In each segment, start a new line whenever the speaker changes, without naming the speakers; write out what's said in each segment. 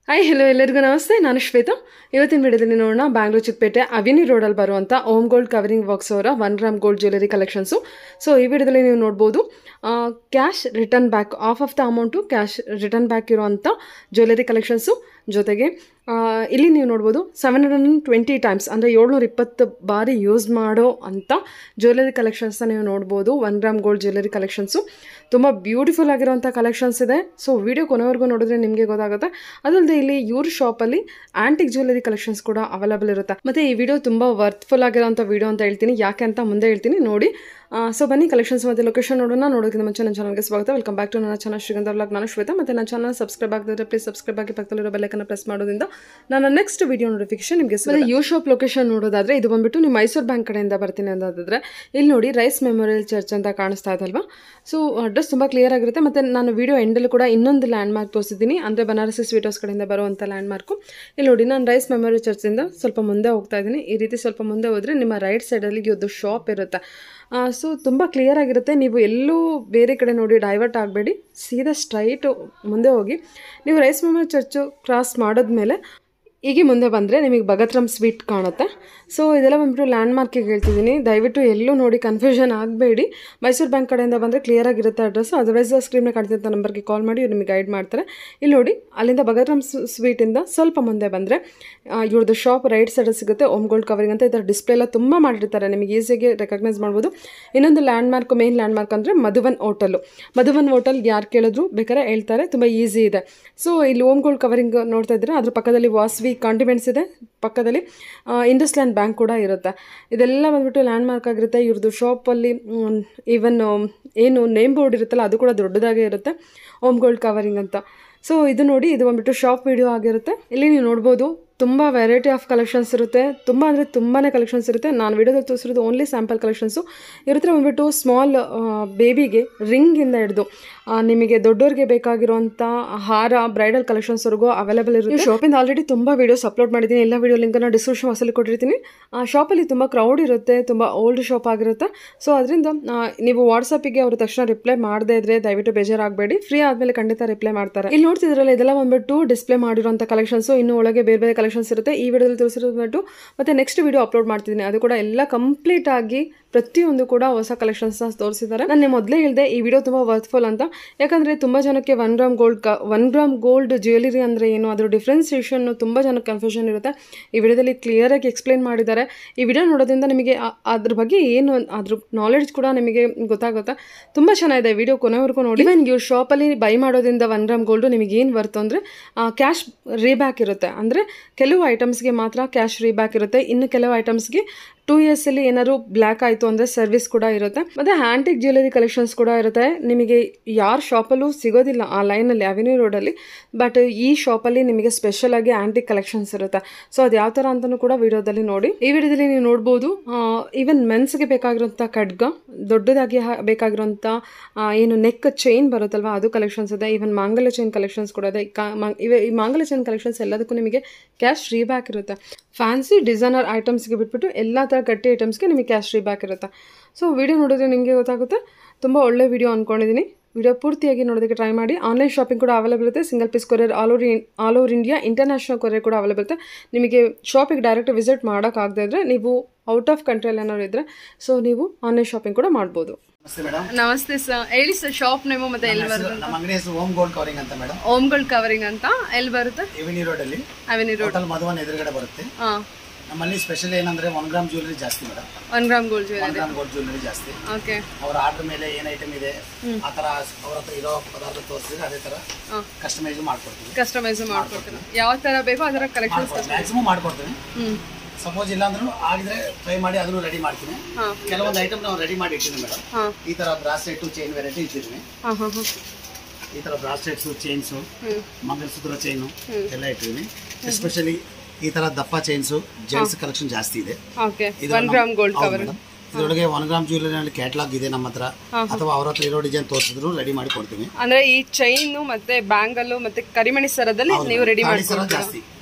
Hi hello ಎಲ್ಲರಿಗೂ ನಮಸ್ತೆ ನಾನು ಶ್ವೇತಾ ಇವತ್ತಿನ ವಿಡಿಯೋದಲ್ಲಿ ನೋಡೋಣ ಬ್ಯಾಂಗ್ಳೂರು ಚಿಕ್ಕಪೇಟೆ ಅವಿನಿ ರೋಡಲ್ಲಿ ಬರುವಂಥ ಓಮ್ ಗೋಲ್ಡ್ ಕವರಿಂಗ್ ವರ್ಕ್ಸ್ ಅವರ one gram gold jewellery collections so ಈ ವಿಡಿಯೋದಲ್ಲಿ ನೀವು ನೋಡ್ಬೋದು cash return back of of the amount cash return back ಇರುವಂಥ ಜ್ಯುವೆಲರಿ ಕಲೆಕ್ಷನ್ಸು ಜೊತೆಗೆ ಆ, ಇಲ್ಲಿ ನೀವು ನೋಡ್ಬೋದು seven hundred and twenty times ಅಂದರೆ ಏಳ್ನೂರ ಇಪ್ಪತ್ತು ಬಾರಿ ಯೂಸ್ ಮಾಡೋ ಅಂಥ ಜ್ಯುವೆಲರಿ ಕಲೆಕ್ಷನ್ಸ್ನ ನೀವು ನೋಡ್ಬೋದು one gram gold jewellery collections ತುಂಬ ಬ್ಯೂಟಿಫುಲ್ ಆಗಿರುವಂಥ ಕಲೆಕ್ಷನ್ಸ್ ಇದೆ ಸೊ ವಿಡಿಯೋ ಕೊನೆವರೆಗೂ ನೋಡಿದ್ರೆ ನಿಮಗೆ ಗೊತ್ತಾಗುತ್ತೆ ಅದಲ್ಲದೆ ಇಲ್ಲಿ ಇವ್ರ ಶಾಪಲ್ಲಿ ಆಂಟಿಕ್ ಜ್ಯುವೆಲರಿ ಕಲೆಕ್ಷನ್ಸ್ ಕೂಡ ಅವೈಲಬಲ್ ಇರುತ್ತೆ ಮತ್ತು ಈ ವಿಡಿಯೋ ತುಂಬ ವರ್ತ್ಫುಲ್ ಆಗಿರೋಂಥ ವಿಡಿಯೋ ಅಂತ ಹೇಳ್ತೀನಿ ಯಾಕೆ ಅಂತ ಮುಂದೆ ಹೇಳ್ತೀನಿ ನೋಡಿ ಸೊ ಬನ್ನಿ ಕಲೆಕ್ಷನ್ಸ್ ಮತ್ತು ಲೊಕೇಶನ್ ನೋಡೋಣ ನೋಡೋಕ್ಕಿಂತ ಮುಂಚೆ ನನ್ನ ಚಾನಲ್ಗೆ ಸ್ವಾಗತ ವೆಲ್ಕಮ್ ಬ್ಯಾಕ್ ಟು ನನ್ನ ಚಾನಲ್ ಶ್ರೀಗಂಧ ವ್ಲಾಗ್ ನಾನು ಶ್ವೇತಾ ಮತ್ತು ನನ್ನ ಚಾನಲ್ ಸಬ್ಸ್ಕ್ರೈಬ್ ಆಗದಿದ್ರೆ ಪ್ಲೀಸ್ ಸಬ್ಸ್ಕ್ರೈಬ್ ಆಗಿ ಪಕ್ಕದಲ್ಲಿರೋ ಬೆಲ್ಲಕ್ಕನ್ನು ಪ್ರೆಸ್ ಮಾಡೋದ್ರಿಂದ ನನ್ನ ನೆಕ್ಸ್ಟ್ ವಿಡಿಯೋ ನೋಟಿಫಿಕೇಶನ್ ನಿಮಗೆ ಸಿಗುತ್ತೆ ಯೂ ಶಾಪ್ ಲೊಕೇಶನ್ ನೋಡೋದಾದ್ರೆ ಇದು ಬಂದ್ಬಿಟ್ಟು ನೀವು ಮೈಸೂರು ಬ್ಯಾಂಕ್ ಕಡೆಯಿಂದ ಬರ್ತೀನಿ ಅಂತಾದ್ರೆ ಇಲ್ಲಿ ನೋಡಿ ರೈಸ್ ಮೆಮೋರಿಯಲ್ ಚರ್ಚ್ ಅಂತ ಕಾಣಿಸ್ತಾ ಇದಲ್ವಾ ಸೊ ಅಡ್ರೆಸ್ ತುಂಬ ಕ್ಲಿಯರ್ ಆಗಿರುತ್ತೆ ಮತ್ತು ನಾನು ವಿಡಿಯೋ ಎಂಡಲ್ಲಿ ಕೂಡ ಇನ್ನೊಂದು ಲ್ಯಾಂಡ್ ಮಾರ್ಕ್ ತೋರಿಸಿದ್ದೀನಿ ಅಂದರೆ ಬನಾರಸಿ ಸ್ವೀಟ್ ಹೌಸ್ ಕಡೆಯಿಂದ ಬರುವಂಥ ಲ್ಯಾಂಡ್ ಮಾರ್ಕು ಇಲ್ಲಿ ನೋಡಿ ನಾನು ರೈಸ್ ಮೆಮೋರಿಯಲ್ ಚರ್ಚಿಂದ ಸ್ವಲ್ಪ ಮುಂದೆ ಹೋಗ್ತಾ ಇದ್ದೀನಿ ಈ ರೀತಿ ಸ್ವಲ್ಪ ಮುಂದೆ ಹೋದರೆ ನಿಮ್ಮ ರೈಟ್ ಸೈಡಲ್ಲಿ ಒಂದು ಶಾಪ್ ಇರುತ್ತೆ ಸೊ ತುಂಬ ಕ್ಲಿಯರ್ ಆಗಿರುತ್ತೆ ನೀವು ಎಲ್ಲೂ ಬೇರೆ ಕಡೆ ನೋಡಿ ಡೈವರ್ಟ್ ಆಗಬೇಡಿ ಸೀದಾ ಸ್ಟ್ರೈಟು ಮುಂದೆ ಹೋಗಿ ನೀವು ರೈಸ್ ಮೆಮೋರಿಯಲ್ ಚರ್ಚು ಕ್ರಾಸ್ ಮಾಡಿದ್ಮೇಲೆ ಹೀಗೆ ಮುಂದೆ ಬಂದರೆ ನಿಮಗೆ ಭಗತ್ರಾಮ್ ಸ್ವೀಟ್ ಕಾಣುತ್ತೆ ಸೊ ಇದೆಲ್ಲ ಬಂದ್ಬಿಟ್ಟು ಲ್ಯಾಂಡ್ ಮಾರ್ಕಿಗೆ ಹೇಳ್ತಿದ್ದೀನಿ ದಯವಿಟ್ಟು ಎಲ್ಲೂ ನೋಡಿ ಕನ್ಫ್ಯೂಷನ್ ಆಗಬೇಡಿ ಮೈಸೂರು ಬ್ಯಾಂಕ್ ಕಡೆಯಿಂದ ಬಂದರೆ ಕ್ಲಿಯರ್ ಆಗಿರುತ್ತೆ ಅಡ್ರೆಸ್ ಅದರ್ವೈಸ್ ಸ್ಕ್ರೀನ್ಗೆ ಕಾಣ್ತಿದ್ದ ನಂಬರ್ಗೆ ಕಾಲ್ ಮಾಡಿ ಇವ್ರು ನಿಮಗೆ ಗೈಡ್ ಮಾಡ್ತಾರೆ ಇಲ್ಲಿ ನೋಡಿ ಅಲ್ಲಿಂದ ಭಗತ್ರಾಮ್ ಸ್ವೀಟಿಂದ ಸ್ವಲ್ಪ ಮುಂದೆ ಬಂದರೆ ಇವ್ರದ್ದು ಶಾಪ್ ರೈಟ್ ಸೈಡ್ ಸಿಗುತ್ತೆ ಓಮ್ ಗೋಲ್ಡ್ ಕವರಿಂಗ್ ಅಂತ ಈ ಥರ ಡಿಸ್ಪ್ಲೇ ಎಲ್ಲ ತುಂಬ ಮಾಡಿರ್ತಾರೆ ನಿಮಗೆ ಈಸಿಯಾಗಿ ರೆಕಗ್ನೈಸ್ ಮಾಡ್ಬೋದು ಇನ್ನೊಂದು landmark main landmark ಅಂದರೆ ಮಧುವನ್ ಹೋಟೆಲು ಮಧುವನ್ ಹೋಟೆಲ್ ಯಾರು ಕೇಳಿದ್ರು ಬೇಕಾದ್ರೆ ಹೇಳ್ತಾರೆ ತುಂಬ ಈಸಿ ಇದೆ ಸೊ ಇಲ್ಲಿ ಓಮ್ ಗೋಲ್ಡ್ ಕವರಿಂಗ್ ನೋಡ್ತಾ ಇದ್ರೆ ಅದ್ರ ಪಕ್ಕದಲ್ಲಿ ವಾಸ್ವಿ ಕಾಂಟಿಮೆಂಟ್ಸ್ ಇದೆ ಪಕ್ಕದಲ್ಲಿ ಇಂಡಸ್ ಲ್ಯಾಂಡ್ ಬ್ಯಾಂಕ್ ಕೂಡ ಇರುತ್ತೆ ಇದೆಲ್ಲ ಬಂದ್ಬಿಟ್ಟು ಲ್ಯಾಂಡ್ ಮಾರ್ಕ್ ಆಗಿರುತ್ತೆ ಇವ್ರದ್ದು ಶಾಪಲ್ಲಿ ಈವನ್ ಏನು ನೇಮ್ ಬೋರ್ಡ್ ಇರುತ್ತಲ್ಲ ಅದು ಕೂಡ ದೊಡ್ಡದಾಗೇ ಇರುತ್ತೆ ಓಮ್ ಗೋಲ್ಡ್ ಕವರಿಂಗ್ ಅಂತ ಸೊ ಇದು ನೋಡಿ ಇದು ಬಂದ್ಬಿಟ್ಟು ಶಾಪ್ ವಿಡಿಯೋ ಆಗಿರುತ್ತೆ ಇಲ್ಲಿ ನೀವು ನೋಡ್ಬೋದು ತುಂಬ ವೆರೈಟಿ ಆಫ್ ಕಲೆಕ್ಷನ್ಸ್ ಇರುತ್ತೆ ತುಂಬ ಅಂದರೆ ತುಂಬಾ ಕಲೆಕ್ಷನ್ಸ್ ಇರುತ್ತೆ ನಾನು ವಿಡಿಯೋದಲ್ಲಿ ತೋರಿಸಿರೋದು ಓನ್ಲಿ ಸ್ಯಾಂಪಲ್ ಕಲೆಕ್ಷನ್ಸು ಇರುತ್ತೆ ಬಂದ್ಬಿಟ್ಟು ಸ್ಮಾಲ್ ಬೇಬಿಗೆ ರಿಂಗಿಂದ ಹಿಡಿದು ನಿಮಗೆ ದೊಡ್ಡವ್ರಿಗೆ ಬೇಕಾಗಿರುವಂಥ ಹಾರ ಬ್ರೈಡಲ್ ಕಲೆಕ್ಷನ್ಸ್ವರೆಗೂ ಅವೈಲೇಬಲ್ ಇರುತ್ತೆ ಶಾಪಿಂದ ಆಲ್ರೆಡಿ ತುಂಬ ವೀಡಿಯೋಸ್ ಅಪ್ಲೋಡ್ ಮಾಡಿದ್ದೀನಿ ಎಲ್ಲ ವೀಡಿಯೋ ಲಿಂಕನ್ನು ಡಿಸ್ಕ್ರಿಪ್ಷನ್ ಬಾಕ್ಸಲ್ಲಿ ಕೊಟ್ಟಿರ್ತೀನಿ ಆ ಶಾಪಲ್ಲಿ ತುಂಬ ಕ್ರೌಡ್ ಇರುತ್ತೆ ತುಂಬ ಓಲ್ಡ್ ಶಾಪ್ ಆಗಿರುತ್ತೆ ಸೊ ಅದರಿಂದ ನೀವು ವಾಟ್ಸಪ್ಪಿಗೆ ಅವ್ರ ತಕ್ಷಣ ರಿಪ್ಲೈ ಮಾಡದೇ ಇದ್ರೆ ದಯವಿಟ್ಟು ಬೇಜಾರಾಗಬೇಡಿ ಫ್ರೀ ಆದಮೇಲೆ ಖಂಡಿತ ರಿಪ್ಲೈ ಮಾಡ್ತಾರೆ ಇಲ್ಲಿ ನೋಡ್ತಿದ್ರಲ್ಲ ಇದೆಲ್ಲ ಬಂದ್ಬಿಟ್ಟು ಡಿಸ್ಪ್ಲೇ ಮಾಡಿರುವಂಥ ಕಲೆಕ್ಷನ್ಸು ಇನ್ನು ಒಳಗೆ ಬೇರೆ ಬೇರೆ ಕಲೆಕ್ಷನ್ಸ್ ಇರುತ್ತೆ ಈ ವಿಡಿಯೋದಲ್ಲಿ ತೋರಿಸಿರೋದು ಬಂದ್ಬಿಟ್ಟು ಮತ್ತೆ ನೆಕ್ಸ್ಟ್ ವಿಡಿಯೋ ಅಪ್ಲೋಡ್ ಮಾಡ್ತಿದ್ದೀನಿ ಅದು ಕೂಡ ಎಲ್ಲ ಕಂಪ್ಲೀಟ್ ಆಗಿ ಪ್ರತಿಯೊಂದು ಕೂಡ ಹೊಸ ಕಲೆಕ್ಷನ್ಸ್ನ ತೋರಿಸಿದ್ದಾರೆ ನಾನು ಮೊದಲೇ ಹೇಳಿದೆ ಈ ವಿಡಿಯೋ ತುಂಬ ವರ್ತ್ಫುಲ್ ಅಂತ ಯಾಕಂದರೆ ತುಂಬ ಜನಕ್ಕೆ ಒನ್ ಗ್ರಾಮ್ ಗೋಲ್ಡ್ ಕ ಒನ್ ಗ್ರಾಮ್ ಗೋಲ್ಡ್ ಜ್ಯುವೆಲರಿ ಅಂದರೆ ಏನು ಅದ್ರ ಡಿಫ್ರೆನ್ಸಿಯೇಷನ್ ತುಂಬ ಜನಕ್ಕೆ ಕನ್ಫ್ಯೂಷನ್ ಇರುತ್ತೆ ಈ ವಿಡಿಯೋದಲ್ಲಿ ಕ್ಲಿಯರಾಗಿ ಎಕ್ಸ್ಪ್ಲೈನ್ ಮಾಡಿದ್ದಾರೆ ಈ ವಿಡಿಯೋ ನೋಡೋದ್ರಿಂದ ನಿಮಗೆ ಆ- ಅದ್ರ ಬಗ್ಗೆ ಏನು ಅದ್ರ ನಾಲೆಡ್ಜ್ ಕೂಡ ನಿಮಗೆ ಗೊತ್ತಾಗುತ್ತೆ ತುಂಬ ಚೆನ್ನಾಗಿದೆ ವಿಡಿಯೋ ಕೊನೆವರೆಗೂ ನೋಡಿ ಇವನ್ ಇವ್ರ ಶಾಪಲ್ಲಿ ಬೈ ಮಾಡೋದ್ರಿಂದ ಒನ್ ಗ್ರಾಮ್ ಗೋಲ್ಡು ನಿಮಗೆ ಏನು ಬರ್ತು ಅಂದರೆ ಕ್ಯಾಶ್ ರೀಬ್ಯಾಕ್ ಇರುತ್ತೆ ಅಂದರೆ ಕೆಲವು ಐಟಮ್ಸ್ಗೆ ಮಾತ್ರ ಕ್ಯಾಶ್ ರೀಬ್ಯಾಕ್ ಇರುತ್ತೆ ಇನ್ನು ಕೆಲವು ಐಟಮ್ಸ್ಗೆ ಟೂ ಇಯರ್ಸಲ್ಲಿ ಏನಾದ್ರು ಬ್ಲ್ಯಾಕ್ ಆಯಿತು ಅಂದರೆ ಸರ್ವಿಸ್ ಕೂಡ ಇರುತ್ತೆ ಮತ್ತು ಹ್ಯಾಂಟಿಕ್ ಜ್ಯುವೆಲರಿ ಕಲೆಕ್ಷನ್ಸ್ ಕೂಡ ಇರುತ್ತೆ ನಿಮಗೆ ಯಾರ ಶಾಪಲ್ಲೂ ಸಿಗೋದಿಲ್ಲ ಆ ಲೈನಲ್ಲಿ ಅವೆನ್ಯೂ ರೋಡಲ್ಲಿ ಬಟ್ ಈ ಶಾಪಲ್ಲಿ ನಿಮಗೆ ಸ್ಪೆಷಲ್ ಆಗಿ ಆಂಟಿಕ್ ಕಲೆಕ್ಷನ್ಸ್ ಇರುತ್ತೆ ಸೊ ಅದು ಯಾವ ಥರ ಅಂತಲೂ ಕೂಡ ವಿಡಿಯೋದಲ್ಲಿ ನೋಡಿ ಈ ವಿಡಿಯೋದಲ್ಲಿ ನೀವು ನೋಡ್ಬೋದು ಈವನ್ ಮೆನ್ಸ್ಗೆ ಬೇಕಾಗಿರೋಂಥ ಖಡ್ಗ ದೊಡ್ಡದಾಗಿ ಹ- ಬೇಕಾಗಿರೋಂಥ ಆ, ಏನು ನೆಕ್ ಚೈನ್ ಬರುತ್ತಲ್ವ ಅದು ಕಲೆಕ್ಷನ್ಸ್ ಇದೆ ಈವನ್ ಮಾಂಗಲ್ಯ ಚೈನ್ ಕಲೆಕ್ಷನ್ಸ್ ಕೂಡ ಇದೆ ಈ ಕಾ- ಮಾ- ಇವೆ ಈ ಮಾಂಗಲ್ಯ ಚೈನ್ ಕಲೆಕ್ಷನ್ಸ್ ಎಲ್ಲದಕ್ಕೂ ನಿಮಗೆ ಕ್ಯಾಶ್ ರೀಬ್ಯಾಕ್ ಇರುತ್ತೆ ಫ್ಯಾನ್ಸಿ ಡಿಸೈನರ್ ಐಟಮ್ಸ್ಗೆ ಬಿಟ್ಬಿಟ್ಟು ಎಲ್ಲ ಥರ ಗಟ್ಟಿ ಐಟಮ್ಸ್ಗೆ ನಿಮಗೆ ಕ್ಯಾಶ್ ರೀಬ್ಯಾಕ್ ಇರುತ್ತೆ ಸೊ ವಿಡಿಯೋ ನೋಡಿದ್ರೆ ನಿಮಗೆ ಗೊತ್ತಾಗುತ್ತೆ ತುಂಬ ಒಳ್ಳೆ ವಿಡಿಯೋ ಅಂದ್ಕೊಂಡಿದ್ದೀನಿ ವಿಡಿಯೋ ಪೂರ್ತಿಯಾಗಿ ನೋಡೋದಕ್ಕೆ ಟ್ರೈ ಮಾಡಿ ಆನ್ಲೈನ್ ಶಾಪಿಂಗ್ ಕೂಡ ಅವೈಲೇಬಲ್ ಇರುತ್ತೆ single piece courier all over all over India international courier ಕೂಡ ಅವೈಲೇಬಲ್ ಇರುತ್ತೆ ನಿಮಗೆ ಶಾಪಿಗೆ ಡೈರೆಕ್ಟ್ ವಿಸಿಟ್ ಮಾಡೋಕ್ಕಾಗದೇ ಇದ್ದರೆ ನೀವು ಔಟ್ ಆಫ್ ಕಂಟ್ರಿಯಲ್ಲಿ ಏನಾದ್ರು ಇದ್ದರೆ ಸೊ ನೀವು ಆನ್ಲೈನ್ ಶಾಪಿಂಗ್ ಕೂಡ ಮಾಡ್ಬೋದು
ನಮಸ್ತೆ ಮೇಡಮ್
ನಮಸ್ತೆ ಸರ್ ಹೇಳಿ ಸರ್ ಶಾಪ್ ನೇಮು ಮತ್ತೆ ಎಲ್ಲಿ ಬರುತ್ತೆ
ನಮ್ಮ ಅಂಗಡಿ ಹೆಸರು ಓಮ್ ಗೋಲ್ಡ್ ಕವರಿಂಗ್ ಅಂತ ಮೇಡಮ್
ಓಮ್ ಗೋಲ್ಡ್ ಕವರಿಂಗ್ ಅಂತ ಎಲ್ಲಿ ಬರುತ್ತೆ
ಎವಿನಿ ರೋಡ್ ಅಲ್ಲಿ
ಅವೆನಿ ರೋಡ್
ಹೋಟೆಲ್ ಮಧುವನ್ ಎದುರುಗಡೆ ಬರುತ್ತೆ
ಹಾಂ
ನಮ್ಮಲ್ಲಿ ಸ್ಪೆಷಲ್ ಏನಂದ್ರೆ ಒನ್ ಗ್ರಾಮ್ ಜ್ಯುವೆಲರಿ ಜಾಸ್ತಿ madam
one gram gold
one
jewellery
gram gold jewellery ಜಾಸ್ತಿ
ಓಕೆ
ಅವರ ಆರ್ಡರ್ ಮೇಲೆ ಏನ್ ಐಟಮ್ ಇದೆ ಆ ತರ ಅವ್ರ ಹತ್ರ ಇರೋ ಪದಾರ್ಥ ತೋರಿಸಿದ್ರೆ ಅದೇ ತರ
ಹಾಂ
ಕಸ್ಟಮೈಸ್ ಮಾಡ್ಕೊಡ್ತೀವಿ
ಕಸ್ಟಮೈಸ್ ಮಾಡ್ಕೊಡ್ತೀನಿ ಯಾವ ಥರ ಬೇಕೋ ಅದರ ಕಲೆಕ್ಷನ್ಸ್
ಮ್ಯಾಕ್ಸಿಮಮ್ ಮಾಡ್ಕೊಡ್ತೀನಿ
ಹ್ಞೂ
ಸಪೋಸ್ ಇಲ್ಲ ಅಂದ್ರೂ ಆಗಿದ್ರೆ ಟ್ರೈ ಮಾಡಿ ಅದನ್ನು ರೆಡಿ ಮಾಡ್ತೀನಿ
ಹಾಂ
ಕೆಲವೊಂದು ಐಟಮ್ ನಾವು ರೆಡಿ ಮಾಡಿ ಇಟ್ಟಿದ್ದೀನಿ ಮೇಡಮ್
ಹಾಂ
ಈ ತರ ಬ್ರಾಸ್ಲೆಟ್ ಚೈನ್ ವೆರೈಟಿ ಇಟ್ಟಿದ್ದೀನಿ
ಹಾಂ ಹಾಂ ಹಾಂ
ಈ ತರ ಬ್ರಾಸ್ಲೆಟ್ಸ್ ಚೈನ್ಸು
ಹ್ಞೂ
ಮಂಗಲಸೂತ್ರ ಚೈನು ಎಲ್ಲ ಇಟ್ಟಿದ್ದೀನಿ ಎಸ್ಪೆಷಲಿ ಈ ತರ ದಪ್ಪ ಚೈನ್ಸು ಜೆಂಟ್ಸ್ ಕಲೆಕ್ಷನ್ ಜಾಸ್ತಿ ಇದೆ
ಓಕೆ
ಇದು
ಒನ್
ನಮ್ಮ-
ಗ್ರಾಮ್ ಗೋಲ್ಡ್
ಹೌದು
ಕವರ್
ಮೇಡಮ್. ಇದ್ರೊಳಗೆ ಒನ್ ಗ್ರಾಮ್ ಜ್ಯುವೆಲರಿ ಕ್ಯಾಟ್ಲಾಗ್ ಇದೆ ನಮ್ಮ ಹತ್ರ ಅಥವಾ ಅವ್ರ ಹತ್ರ ಇರೋ ಡಿಸೈನ್ ತೋರಿಸಿದ್ರು ರೆಡಿ ಮಾಡಿ ಕೊಡ್ತೀವಿ
ಅಂದ್ರೆ ಈ ಚೈನು ಮತ್ತೆ ಬ್ಯಾಂಗಲ್ಲು ಮತ್ತೆ ಕರಿಮಣಿ ಸರದಲ್ಲಿ ನೀವು ರೆಡಿ
ತಾಳಿ ಸರ
ಮಾಡ್ಕೊಡ್ತೀರಾ
ಜಾಸ್ತಿ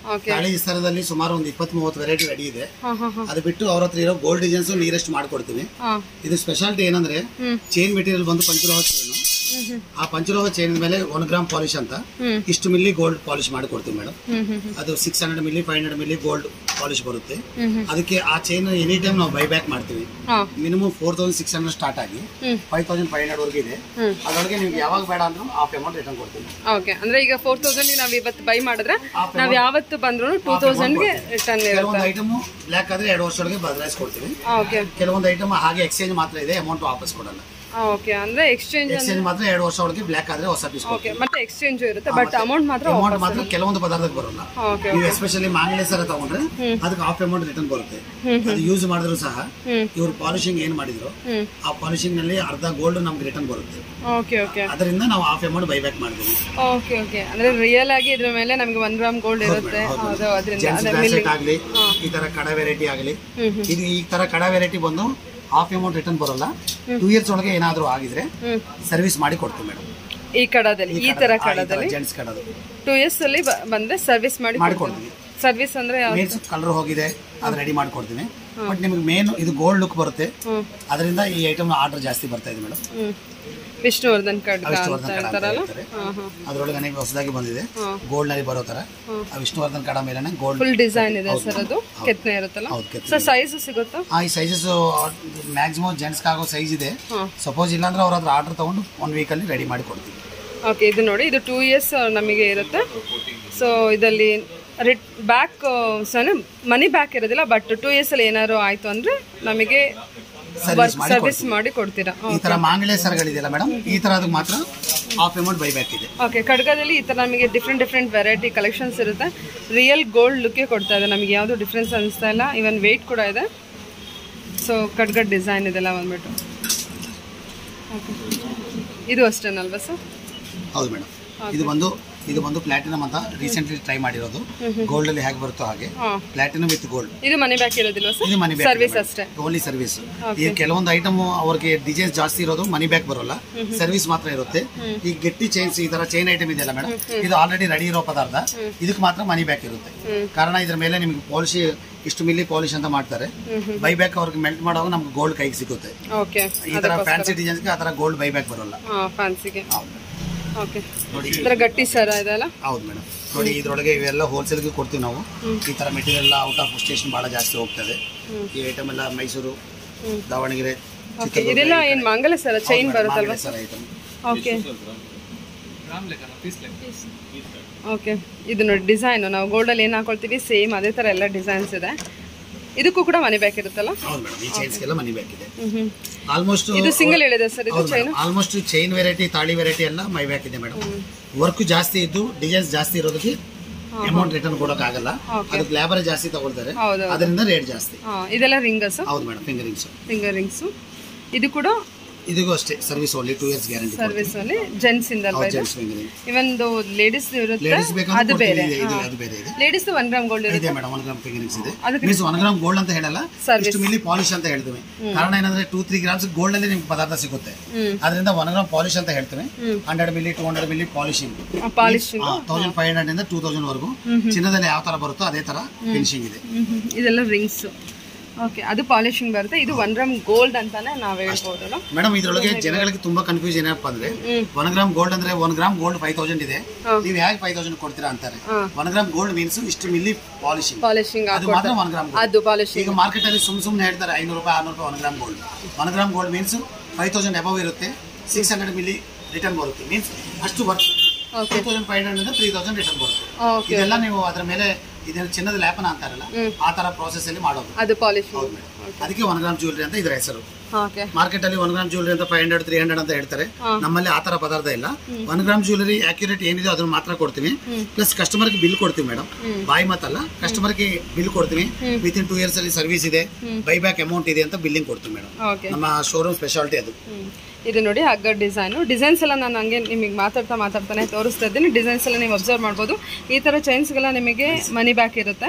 ಓಕೆ
ತಾಳಿ ವಿಸ್ತಾರದಲ್ಲಿ ಸುಮಾರು ಒಂದು ಇಪ್ಪತ್ತ್ ಮೂವತ್ತು ವೆರೈಟಿ ರೆಡಿ ಇದೆ
ಹಾಂ ಹಾಂ ಹಾಂ
ಅದು ಬಿಟ್ಟು ಅವ್ರ ಹತ್ರ ಇರೋ ಗೋಲ್ಡ್ ಡಿಸೈನ್ಸ್ ನೀರೆಸ್ಟ್ ಮಾಡ್ಕೊಡ್ತೀವಿ
ಹಾಂ
ಇದು ಸ್ಪೆಷಾಲಿಟಿ ಏನಂದ್ರೆ
ಹ್ಮ್.
ಚೈನ್ ಮೆಟೀರಿಯಲ್ ಬಂದು ಪಂಚಲೋಹ ಚೈನ್
ಹ್ಮ್ ಹ್ಮ್
ಆ ಪಂಚಲೋಹ ಚೈನ್ ಮೇಲೆ ಒನ್ ಗ್ರಾಮ್ ಪಾಲಿಶ್ ಅಂತ
ಹ್ಮ್.
ಇಷ್ಟು ಮಿಲ್ಲಿ ಗೋಲ್ಡ್ ಪಾಲಿಶ್ ಮಾಡಿ ಕೊಡ್ತೀವಿ ಮೇಡಮ್
ಹ್ಮ್ ಹ್ಮ್ ಹ್ಮ್
ಅದು six hundred ml five hundred ml gold polish ಬರುತ್ತೆ
ಹ್ಮ್ ಹ್ಮ್
ಅದಕ್ಕೆ ಆ ಚೈನ್ ಎನಿ ಟೈಮ್ ನಾವು ಬೈ ಬ್ಯಾಕ್ ಮಾಡ್ತೀವಿ
ಹಾಂ
minimum four thousand six hundred start ಆಗಿ
hmm
five thousand five hundred ವರೆಗೆ ಇದೆ
ಹ್ಮ್.
ಅದರೊಳಗೆ ನಿಮ್ಗೆ ಯಾವಾಗ ಬೇಡ ಅಂದ್ರೂ ಹಾಫ್ ಅಮೌಂಟ್ ರಿಟರ್ನ್ ಕೊಡ್ತೀವಿ
ಓಕೆ ಅಂದ್ರೆ ಈಗ ಫೋರ್ ತೌಸಂಡ್ ನಾವು ಇವತ್ತು ಬೈ ಮಾಡಿದ್ರೆ
Half
ನಾವು ಯಾವತ್ತು ಬಂದ್ರು ಟೂ ತೌಸಂಡ್ಗೆ ರಿಟರ್ನ್ ಇರುತ್ತೆ
ಕೆಲವೊಂದು ಐಟಮ್ ಬ್ಲ್ಯಾಕ್ ಆದ್ರೆ ಎರಡು ವರ್ಷದೊಳಗೆ ಬದಲಾಯಿಸಿ ಕೊಡ್ತೀವಿ
ಓಕೆ
ಕೆಲವೊಂದು ಐಟಮ್ ಹಾಗೆ ಎಕ್ಸ್ಚೇಂಜ್ ಮಾತ್ರ ಇದೆ ಅಮೌಂಟ್ ವಾಪಸ್ ಕೊಡಲ್ಲ
ಓಕೆ ಅಂದ್ರೆ ಎಕ್ಸ್ಚೇಂಜ್
ಎಕ್ಸ್ಚೇಂಜ್ ಮಾತ್ರ ಎರಡು ವರ್ಷ ಒಳಗೆ ಬ್ಲ್ಯಾಕ್ ಆದ್ರೆ ಹೊಸ ಪೀಸ್
ಓಕೆ ಮತ್ತೆ ಎಕ್ಸ್ಚೇಂಜ್ ಇರುತ್ತೆ ಬಟ್ ಅಮೌಂಟ್ ಮಾತ್ರ
ಅಮೌಂಟ್ ಮಾತ್ರ ಕೆಲವೊಂದು ಪದಾರ್ಥಕ್ಕೆ ಬರೋಲ್ಲ
ಓಕೆ
ನೀವು ಎಸ್ಪೆಷಲಿ ಮಾಂಗಲ್ಯ ಸರ ತಗೊಂಡ್ರೆ ಅದಕ್ಕೆ ಹಾಫ್ ಅಮೌಂಟ್ ರಿಟರ್ನ್ ಬರುತ್ತೆ ಅದು ಯೂಸ್ ಮಾಡಿದ್ರು ಸಹ
ಹ್ಮ್.
ಇವರು ಪಾಲಿಶಿಂಗ್ ಏನ್ ಮಾಡಿದ್ರು
ಹ್ಮ್
ಆ ಪಾಲಿಶಿಂಗ್ ನಲ್ಲಿ ಅರ್ಧ ಗೋಲ್ಡ್ ನಮ್ಗೆ ರಿಟರ್ನ್ ಬರುತ್ತೆ
ಓಕೆ ಓಕೆ
ಅದರಿಂದ ನಾವು ಹಾಫ್ ಅಮೌಂಟ್ ಬೈ ಬ್ಯಾಕ್ ಮಾಡ್ತೀವಿ
ಓಕೆ ಓಕೆ ಅಂದ್ರೆ ರಿಯಲ್ ಆಗಿ ಇದ್ರ ಮೇಲೆ ನಮಗೆ ಒನ್ ಗ್ರಾಮ್ ಗೋಲ್ಡ್ ಇರುತ್ತೆ ಅದು ಅದರಿಂದ
ಜೆಂಟ್ಸ್
ಅದೇ
ಬ್ರಾಸ್ಲೆಟ್ ಆಗಲಿ ಈ ತರ ಕಡ ವೆರೈಟಿ ಆಗಲಿ
ಹ್ಮ್
ಇದು ಈ ತರ ಕಡ ವೆರೈಟಿ ಬಂದು ಹಾಫ್ ಅಮೌಂಟ್ ರಿಟರ್ನ್ ಬರೋಲ್ಲ ಟೂ ಇಯರ್ಸ್ ಒಳಗೆ ಏನಾದರೂ ಆಗಿದ್ರೆ
ಹ್ಮ್
ಸರ್ವಿಸ್ ಮಾಡಿ ಕೊಡ್ತೀವಿ ಮೇಡಮ್
ಈ ಕಡದಲ್ಲಿ ಈ ತರ ಕಡದಲ್ಲಿ
ಜೆಂಟ್ಸ್ ಕಡದು
ಟೂ ಇಯರ್ಸ್ ಅಲ್ಲಿ ಬ- ಬಂದ್ರೆ ಸರ್ವಿಸ್ ಮಾಡಿ
ಮಾಡಿಕೊಡ್ತೀವಿ
ಸರ್ವಿಸ್ ಅಂದ್ರೆ ಯಾವ-
ಮೇನ್ಸ್ ಕಲರ್ ಹೋಗಿದೆ ಅದು ರೆಡಿ ಮಾಡ್ಕೊಡ್ತೀನಿ ಬಟ್ ನಿಮಗೆ ಮೇನ್ ಇದು ಗೋಲ್ಡ್ ಲುಕ್ ಬರುತ್ತೆ
ಹ್ಮ್
ಅದರಿಂದ ಈ ಐಟಮ್ ಆರ್ಡರ್ ಜಾಸ್ತಿ ಬರ್ತಾ ಇದೆ ಮೇಡಮ್
ಹ್ಮ್ ವಿಷ್ಣುವರ್ಧನ್ ಖಡ್ಗ ಅಂತ
ವಿಷ್ಣುವರ್ಧನ್ ಕಡ ಅಂತ
ಹೇಳ್ತಾರಲ್ಲ
ಹೇಳ್ತಾರೆ
ಹಾ ಹಾ
ಅದ್ರೊಳಗೆ ನನಗೆ ಹೊಸದಾಗಿ ಬಂದಿದೆ
ಹ್ಮ್.
ಗೋಲ್ಡ್ ನಲ್ಲಿ ಬರೋ ತರ ಆ ವಿಷ್ಣುವರ್ಧನ್ ಕಡ ಮೇಲೆ ಗೋಲ್ಡ್
ಫುಲ್ ಡಿಸೈನ್ ಇದೆ ಸರ್ ಅದು ಕೆತ್ತನೆ ಇರುತ್ತಲ್ಲ
ಹೌದು ಕೆತ್ತನೆ.
ಸರ್ ಸೈಜ್ ಸಿಗುತ್ತಾ
ಆ ಈ ಸೈಜಸ್ ಮ್ಯಾಕ್ಸಿಮಮ್ ಜೆಂಟ್ಸ್ ಆಗೋ ಸೈಜ್ ಇದೆ
ಹಾಂ
ಸಪೋಸ್ ಇಲ್ಲಾಂದ್ರೆ ಅವ್ರ ಹತ್ರ ಆರ್ಡರ್ ತಗೊಂಡು ಒನ್ ವೀಕಲ್ಲಿ ರೆಡಿ ಮಾಡಿ ಕೊಡ್ತೀವಿ
ಓಕೆ ಇದು ನೋಡಿ ಇದು ಟೂ ಇಯರ್ಸ್ ನಮಗೆ ಇರುತ್ತೆ ಸೊ ಇದರಲ್ಲಿ ರಿಟ್ ಬ್ಯಾಕ್ ಸಣ್ಣ ಮನಿ ಬ್ಯಾಕ್ ಇರೋದಿಲ್ಲ ಬಟ್ ಟೂ ಇಯರ್ಸಲ್ಲಿ ಏನಾದ್ರು ಆಯಿತು ಅಂದರೆ ನಮಗೆ
ಸರ್ವಿಸ್ ಮಾಡಿ
ಸರ್ವಿಸ್ ಮಾಡಿ ಕೊಡ್ತೀರಾ
ಈ ತರ ಮಾಂಗಲ್ಯ ಸರಗಳಿದೆಯಲ್ಲ ಮೇಡಮ್ ಈ ತರ ಅದಕ್ಕೆ ಮಾತ್ರ ಹಾಫ್ ಅಮೌಂಟ್ ಬೈ ಬ್ಯಾಕ್ ಇದೆ
ಓಕೆ ಖಡ್ಗದಲ್ಲಿ ಈ ಥರ ನಮಗೆ ಡಿಫ್ರೆಂಟ್ ಡಿಫ್ರೆಂಟ್ ವೆರೈಟಿ ಕಲೆಕ್ಷನ್ಸ್ ಇರುತ್ತೆ ರಿಯಲ್ ಗೋಲ್ಡ್ ಲುಕ್ಕೇ ಕೊಡ್ತಾ ಇದೆ ನಮಗೆ ಯಾವುದು ಡಿಫ್ರೆನ್ಸ್ ಅನಿಸ್ತಾ ಇಲ್ಲ ಇವನ್ ವೆಯ್ಟ್ ಕೂಡ ಇದೆ ಸೊ ಖಡ್ಗ ಡಿಸೈನ್ ಇದೆಲ್ಲ ಬಂದ್ಬಿಟ್ಟು ಓಕೆ ಇದು ಅಷ್ಟೇನಲ್ವಾ ಸರ್
ಹೌದು ಮೇಡಮ್ ಇದು ಬಂದು ಇದು ಬಂದು ಪ್ಲಾಟಿನಮ್ ಅಂತ ರೀಸೆಂಟ್ಲಿ ಟ್ರೈ ಮಾಡಿರೋದು ಗೋಲ್ಡ್ ಅಲ್ಲಿ ಹೇಗೆ ಬರುತ್ತೋ ಹಾಗೆ
ಹಾಂ
ಪ್ಲಾಟಿನಮ್ ವಿತ್ ಗೋಲ್ಡ್
ಇದು ಮನಿ ಬ್ಯಾಕ್ ಇರೋದಿಲ್ವಾ ಸರ್
ಇದು ಮನಿ ಬ್ಯಾಕ್
ಸರ್ವಿಸ್ ಅಷ್ಟೇ
ಓನ್ಲಿ ಸರ್ವಿಸ್ ಈ ಕೆಲವೊಂದು ಐಟಮ್ ಅವ್ರಿಗೆ ಡಿಸೈನ್ಸ್ ಜಾಸ್ತಿ ಇರೋದು ಮನಿ ಬ್ಯಾಕ್ ಬರೋಲ್ಲ ಸರ್ವಿಸ್ ಮಾತ್ರ ಇರುತ್ತೆ ಈ ಗಟ್ಟಿ ಚೈನ್ಸ್ ಈ ತರ ಚೈನ್ ಐಟಮ್ ಇದೆಯಲ್ಲ ಮೇಡಮ್ ಇದು ಆಲ್ರೆಡಿ ರೆಡಿ ಇರೋ ಪದಾರ್ಥ ಇದಕ್ಕೆ ಮಾತ್ರ ಮನಿ ಬ್ಯಾಕ್ ಇರುತ್ತೆ ಕಾರಣ ಇದ್ರ ಮೇಲೆ ನಿಮ್ಗೆ ಪಾಲಿಶಿ ಇಷ್ಟು ಮಿಲ್ಲಿ ಪಾಲಿಶ್ ಅಂತ ಮಾಡ್ತಾರೆ ಬೈ ಬ್ಯಾಕ್ ಅವ್ರಿಗೆ ಮೆಲ್ಟ್ ಮಾಡುವಾಗ ನಮ್ಗೆ ಗೋಲ್ಡ್ ಕೈಗೆ ಸಿಗುತ್ತೆ
ಓಕೆ
ಈ ತರ ಫ್ಯಾನ್ಸಿ ಡಿಸೈನ್ಸ್ಗೆ ಆ ತರ ಗೋಲ್ಡ್ ಬೈ ಬ್ಯಾಕ್ ಬರೋಲ್ಲ
ಹಾಂ ಫ್ಯಾನ್ಸಿಗೆ
ಹೌದು
ಓಕೆ
ನೋಡಿ
ಇದರ ಗಟ್ಟಿ ಸರ ಇದೆಲ್ಲ
ಹೌದು ಮೇಡಮ್ ನೋಡಿ ಇದ್ರೊಳಗೆ ಇವೆಲ್ಲ ಹೋಲ್ಸೇಲ್ಗೆ ಕೊಡ್ತೀವಿ ನಾವು ಈ ತರ ಮೆಟೀರಿಯಲ್ ಎಲ್ಲ ಔಟ್ ಆಫ್ ಸ್ಟೇಷನ್ ಬಹಳ ಜಾಸ್ತಿ ಹೋಗ್ತದೆ ಈ ಐಟಮ್ ಎಲ್ಲ ಮೈಸೂರು ದಾವಣಗೆರೆ
ಓಕೆ ಇದೆಲ್ಲ ಏನು ಮಂಗಲ ಸರ ಚೈನ್ ಬರುತ್ತಲ್ವಾ
ಸರ್ ಐಟಮ್
ಓಕೆ ಓಕೆ ಇದು ನೋಡಿ ಡಿಸೈನು ನಾವು ಗೋಲ್ಡಲ್ಲಿ ಏನು ಹಾಕೊಳ್ತೀವಿ ಸೇಮ್ ಅದೇ ಥರ ಎಲ್ಲ ಡಿಸೈನ್ಸ್ ಇದೆ ಇದಕ್ಕೂ ಕೂಡ ಮನೆ ಬ್ಯಾಕ್ ಇರುತ್ತಲ್ಲ
ಹೌದು ಮೇಡಮ್ ಈ ಚೈನ್ಸ್ಗೆಲ್ಲ ಮನಿ ಬ್ಯಾಕ್ ಇದೆ
ಹ್ಞೂ ಹ್ಞೂ
ಆಲ್ಮೋಸ್ಟ್
ಇದು ಸಿಂಗಲ್ ಹೇಳಿದೆ ಸರ್ ಇದು ಚೈನ್
ಆಲ್ಮೋಸ್ಟ್ ಚೈನ್ ವೆರೈಟಿ ತಾಳಿ ವೆರೈಟಿ ಎಲ್ಲ ಮೈ ಬ್ಯಾಕ್ ಇದೆ ಮೇಡಮ್ ವರ್ಕ್ ಜಾಸ್ತಿ ಇದ್ದು ಡಿಸೈನ್ಸ್ ಜಾಸ್ತಿ ಇರೋದಕ್ಕೆ ಅಮೌಂಟ್ ರಿಟರ್ನ್ ಕೊಡಕ್ ಆಗಲ್ಲ ಅದಕ್ಕೆ ಲೇಬರ್ ಜಾಸ್ತಿ ತಗೊಳ್ತಾರೆ
ಹೌದು
ಅದರಿಂದ ರೇಟ್ ಜಾಸ್ತಿ
ಹಾಂ ಇದೆಲ್ಲ ರಿಂಗಸ್
ಹೌದು ಮೇಡಮ್ ಫಿಂಗರಿಂಗ್ಸ್
ಫಿಂಗರ್ ರಿಂಗ್ಸು ಇದು ಕೂಡ
ಇದಕ್ಕೂ ಅಷ್ಟೇ service only two years guarantee
service ಅಲ್ಲಿ ಜೆಂಟ್ಸ್ ಇಂದಲ್ವಾ ಇದು
ಜೆಂಟ್ಸ್ ಫಿಂಗರಿಂಗ್
ಇವನ್ ಲೇಡೀಸ್ ಇರುತ್ತೆ
ಲೇಡೀಸ್
ಅದು
ಬೇಕಂದ್ರೆ
ಬೇರೆ
ಕೊಡ್ತೀವಿ, ಇದು ಅದು ಬೇರೆ ಇದೆ
ಲೇಡೀಸ್ ಒನ್ ಗ್ರಾಮ್ ಗೋಲ್ಡ್ ಇರುತ್ತೆ
ಇದೆ ಮೇಡಮ್ ಒನ್ ಗ್ರಾಮ್ ಫಿಂಗರಿಂಗ್ಸ್ ಇದೆ
ಅದಕ್ಕೆ-
ಮೀನ್ಸ್ ಒನ್ ಗ್ರಾಮ್ ಗೋಲ್ಡ್ ಅಂತ ಹೇಳಲ್ಲ
Service.
ಇಷ್ಟು ಮಿಲಿ ಪಾಲಿಶ್ ಅಂತ ಹೇಳ್ತೀವಿ ಕಾರಣ ಏನಂದ್ರೆ ಟೂ ತ್ರೀ ಗ್ರಾಮ್ಸ್ ಗೋಲ್ಡ್ ಅಲ್ಲಿ ನಿಮ್ಗೆ ಪದಾರ್ಥ ಸಿಗುತ್ತೆ
ಹ್ಮ್.
ಅದರಿಂದ ಒನ್ ಗ್ರಾಮ್ ಪಾಲಿಶ್ ಅಂತ ಹೇಳ್ತೀವಿ hundred ml two hundred ml polishing
polishing
thousand five hundred ಇಂದ ಟೂ ತೌಸಂಡ್ ವರೆಗೂ ಚಿನ್ನದಲ್ಲಿ ಯಾವ ತರ ಬರುತ್ತೋ ಅದೇ ತರ ಫಿನಿಶಿಂಗ್ ಇದೆ
ಇದೆಲ್ಲ ರಿಂಗ್ಸ್ ಓಕೆ ಅದು ಪಾಲಿಶಿಂಗ್ ಬರುತ್ತೆ ಇದು ಒನ್ ಗ್ರಾಮ್ ಗೋಲ್ಡ್ ಅಂತಾನೆ ನಾವ್ ಹೇಳ್ಬೋದಲ್ಲ
ಮೇಡಮ್ ಇದ್ರೊಳಗೆ ಜನಗಳಿಗೆ ತುಂಬಾ ಕನ್ಫ್ಯೂಸ್ ಏನಪ್ಪ ಅಂದ್ರೆ
ಹ್ಮ್.
ಒನ್ ಗ್ರಾಮ್ ಗೋಲ್ಡ್ ಅಂದ್ರೆ one gram gold five thousand ಇದೆ
ಹಾ.
ನೀವು ಹೇಗೆ ಫೈವ್ ತೌಸಂಡ್ ಕೊಡ್ತೀರಾ ಅಂತಾರೆ
ಹಾ.
ಒನ್ ಗ್ರಾಮ್ ಗೋಲ್ಡ್ ಮೀನ್ಸ್ ಇಷ್ಟು ಮಿಲಿ ಪಾಲಿಶಿಂಗ್
ಪಾಲಿಶಿಂಗ್
ಅದು ಮಾತ್ರ ಒನ್ ಗ್ರಾಮ್
ಅದು ಪಾಲಿಶಿಂಗ್
ಈಗ ಮಾರ್ಕೆಟ್ ಅಲ್ಲಿ ಸುಮ್ ಸುಮ್ನೆ ಹೇಳ್ತಾರೆ ಐನೂರು ರೂಪಾಯಿ ಆರ್ನೂರು ರೂಪಾಯಿ one gram gold one gram gold means five thousand above ಇರುತ್ತೆ ಸಿಕ್ಸ್ ಹಂಡ್ರೆಡ್ ಮಿಲಿ ರಿಟರ್ನ್ ಬರುತ್ತೆ ಮೀನ್ಸ್ ಅಷ್ಟು worth
okay
two thousand five hundred ಇಂದ ತ್ರೀ ತೌಸಂಡ್ ರಿಟರ್ನ್ ಬರುತ್ತೆ
ಓಕೆ
ಇದೆಲ್ಲ ನೀವು ಅದ್ರ ಮೇಲೆ ಇದೇನು ಚಿನ್ನದ ಲೇಪನ ಅಂತಾರಲ್ಲ ಆ ತರ ಪ್ರಾಸೆಸ್ ಅಲ್ಲಿ ಮಾಡೋದು
ಅದು ಪಾಲಿಶಿಂಗ್
ಹೌದು ಮೇಡಮ್ ಅದಕ್ಕೆ ಒನ್ ಗ್ರಾಮ್ ಜ್ಯುವೆಲ್ರಿ ಅಂತ ಇದ್ರ ಹೆಸರು
ಓಕೆ
ಮಾರ್ಕೆಟ್ ಅಲ್ಲಿ ಒನ್ ಗ್ರಾಮ್ ಜ್ಯುವೆಲ್ರಿ ಅಂತ ಫೈವ್ ಹಂಡ್ರೆಡ್ ತ್ರೀ ಹಂಡ್ರೆಡ್ ಅಂತ ಹೇಳ್ತಾರೆ ನಮ್ಮಲ್ಲಿ ಆ ತರ ಪದಾರ್ಥ ಇಲ್ಲ ಒನ್ ಗ್ರಾಮ್ ಜ್ಯುವೆಲರಿ ಆಕ್ಯುರೇಟ್ ಏನಿದೆ ಅದನ್ನ ಮಾತ್ರ ಕೊಡ್ತೀವಿ ಪ್ಲಸ್ ಕಸ್ಟಮರ್ಗೆ ಬಿಲ್ ಕೊಡ್ತೀವಿ ಮೇಡಮ್ ಬಾಯಿ ಮಾತಲ್ಲ ಕಸ್ಟಮರ್ಗೆ ಬಿಲ್ ಕೊಡ್ತೀವಿ ವಿತ್ ಇನ್ ಟೂ ಇಯರ್ಸ್ ಅಲ್ಲಿ ಸರ್ವಿಸ್ ಇದೆ ಬೈ ಬ್ಯಾಕ್ ಅಮೌಂಟ್ ಇದೆ ಅಂತ ಬಿಲ್ಲಿಂಗ್ ಕೊಡ್ತೀವಿ ಮೇಡಮ್
ಓಕೆ
ನಮ್ಮ ಶೋರೂಮ್ ಸ್ಪೆಷಾಲಿಟಿ ಅದು
ಹ್ಮ್. ಇದು ನೋಡಿ ಹಗ್ಗ ಡಿಸೈನು ಡಿಸೈನ್ಸ್ ಎಲ್ಲ ನಾನು ಹಂಗೆ ನಿಮಗೆ ಮಾತಾಡ್ತಾ ಮಾತಾಡ್ತಾನೆ ತೋರಿಸ್ತಾ ಇದ್ದೀನಿ ಡಿಸೈನ್ಸ್ ಎಲ್ಲ ನೀವು ಅಬ್ಸರ್ವ್ ಮಾಡ್ಬೋದು ಈ ಥರ ಚೈನ್ಸ್ಗೆಲ್ಲ ನಿಮಗೆ ಮನಿ ಬ್ಯಾಕ್ ಇರುತ್ತೆ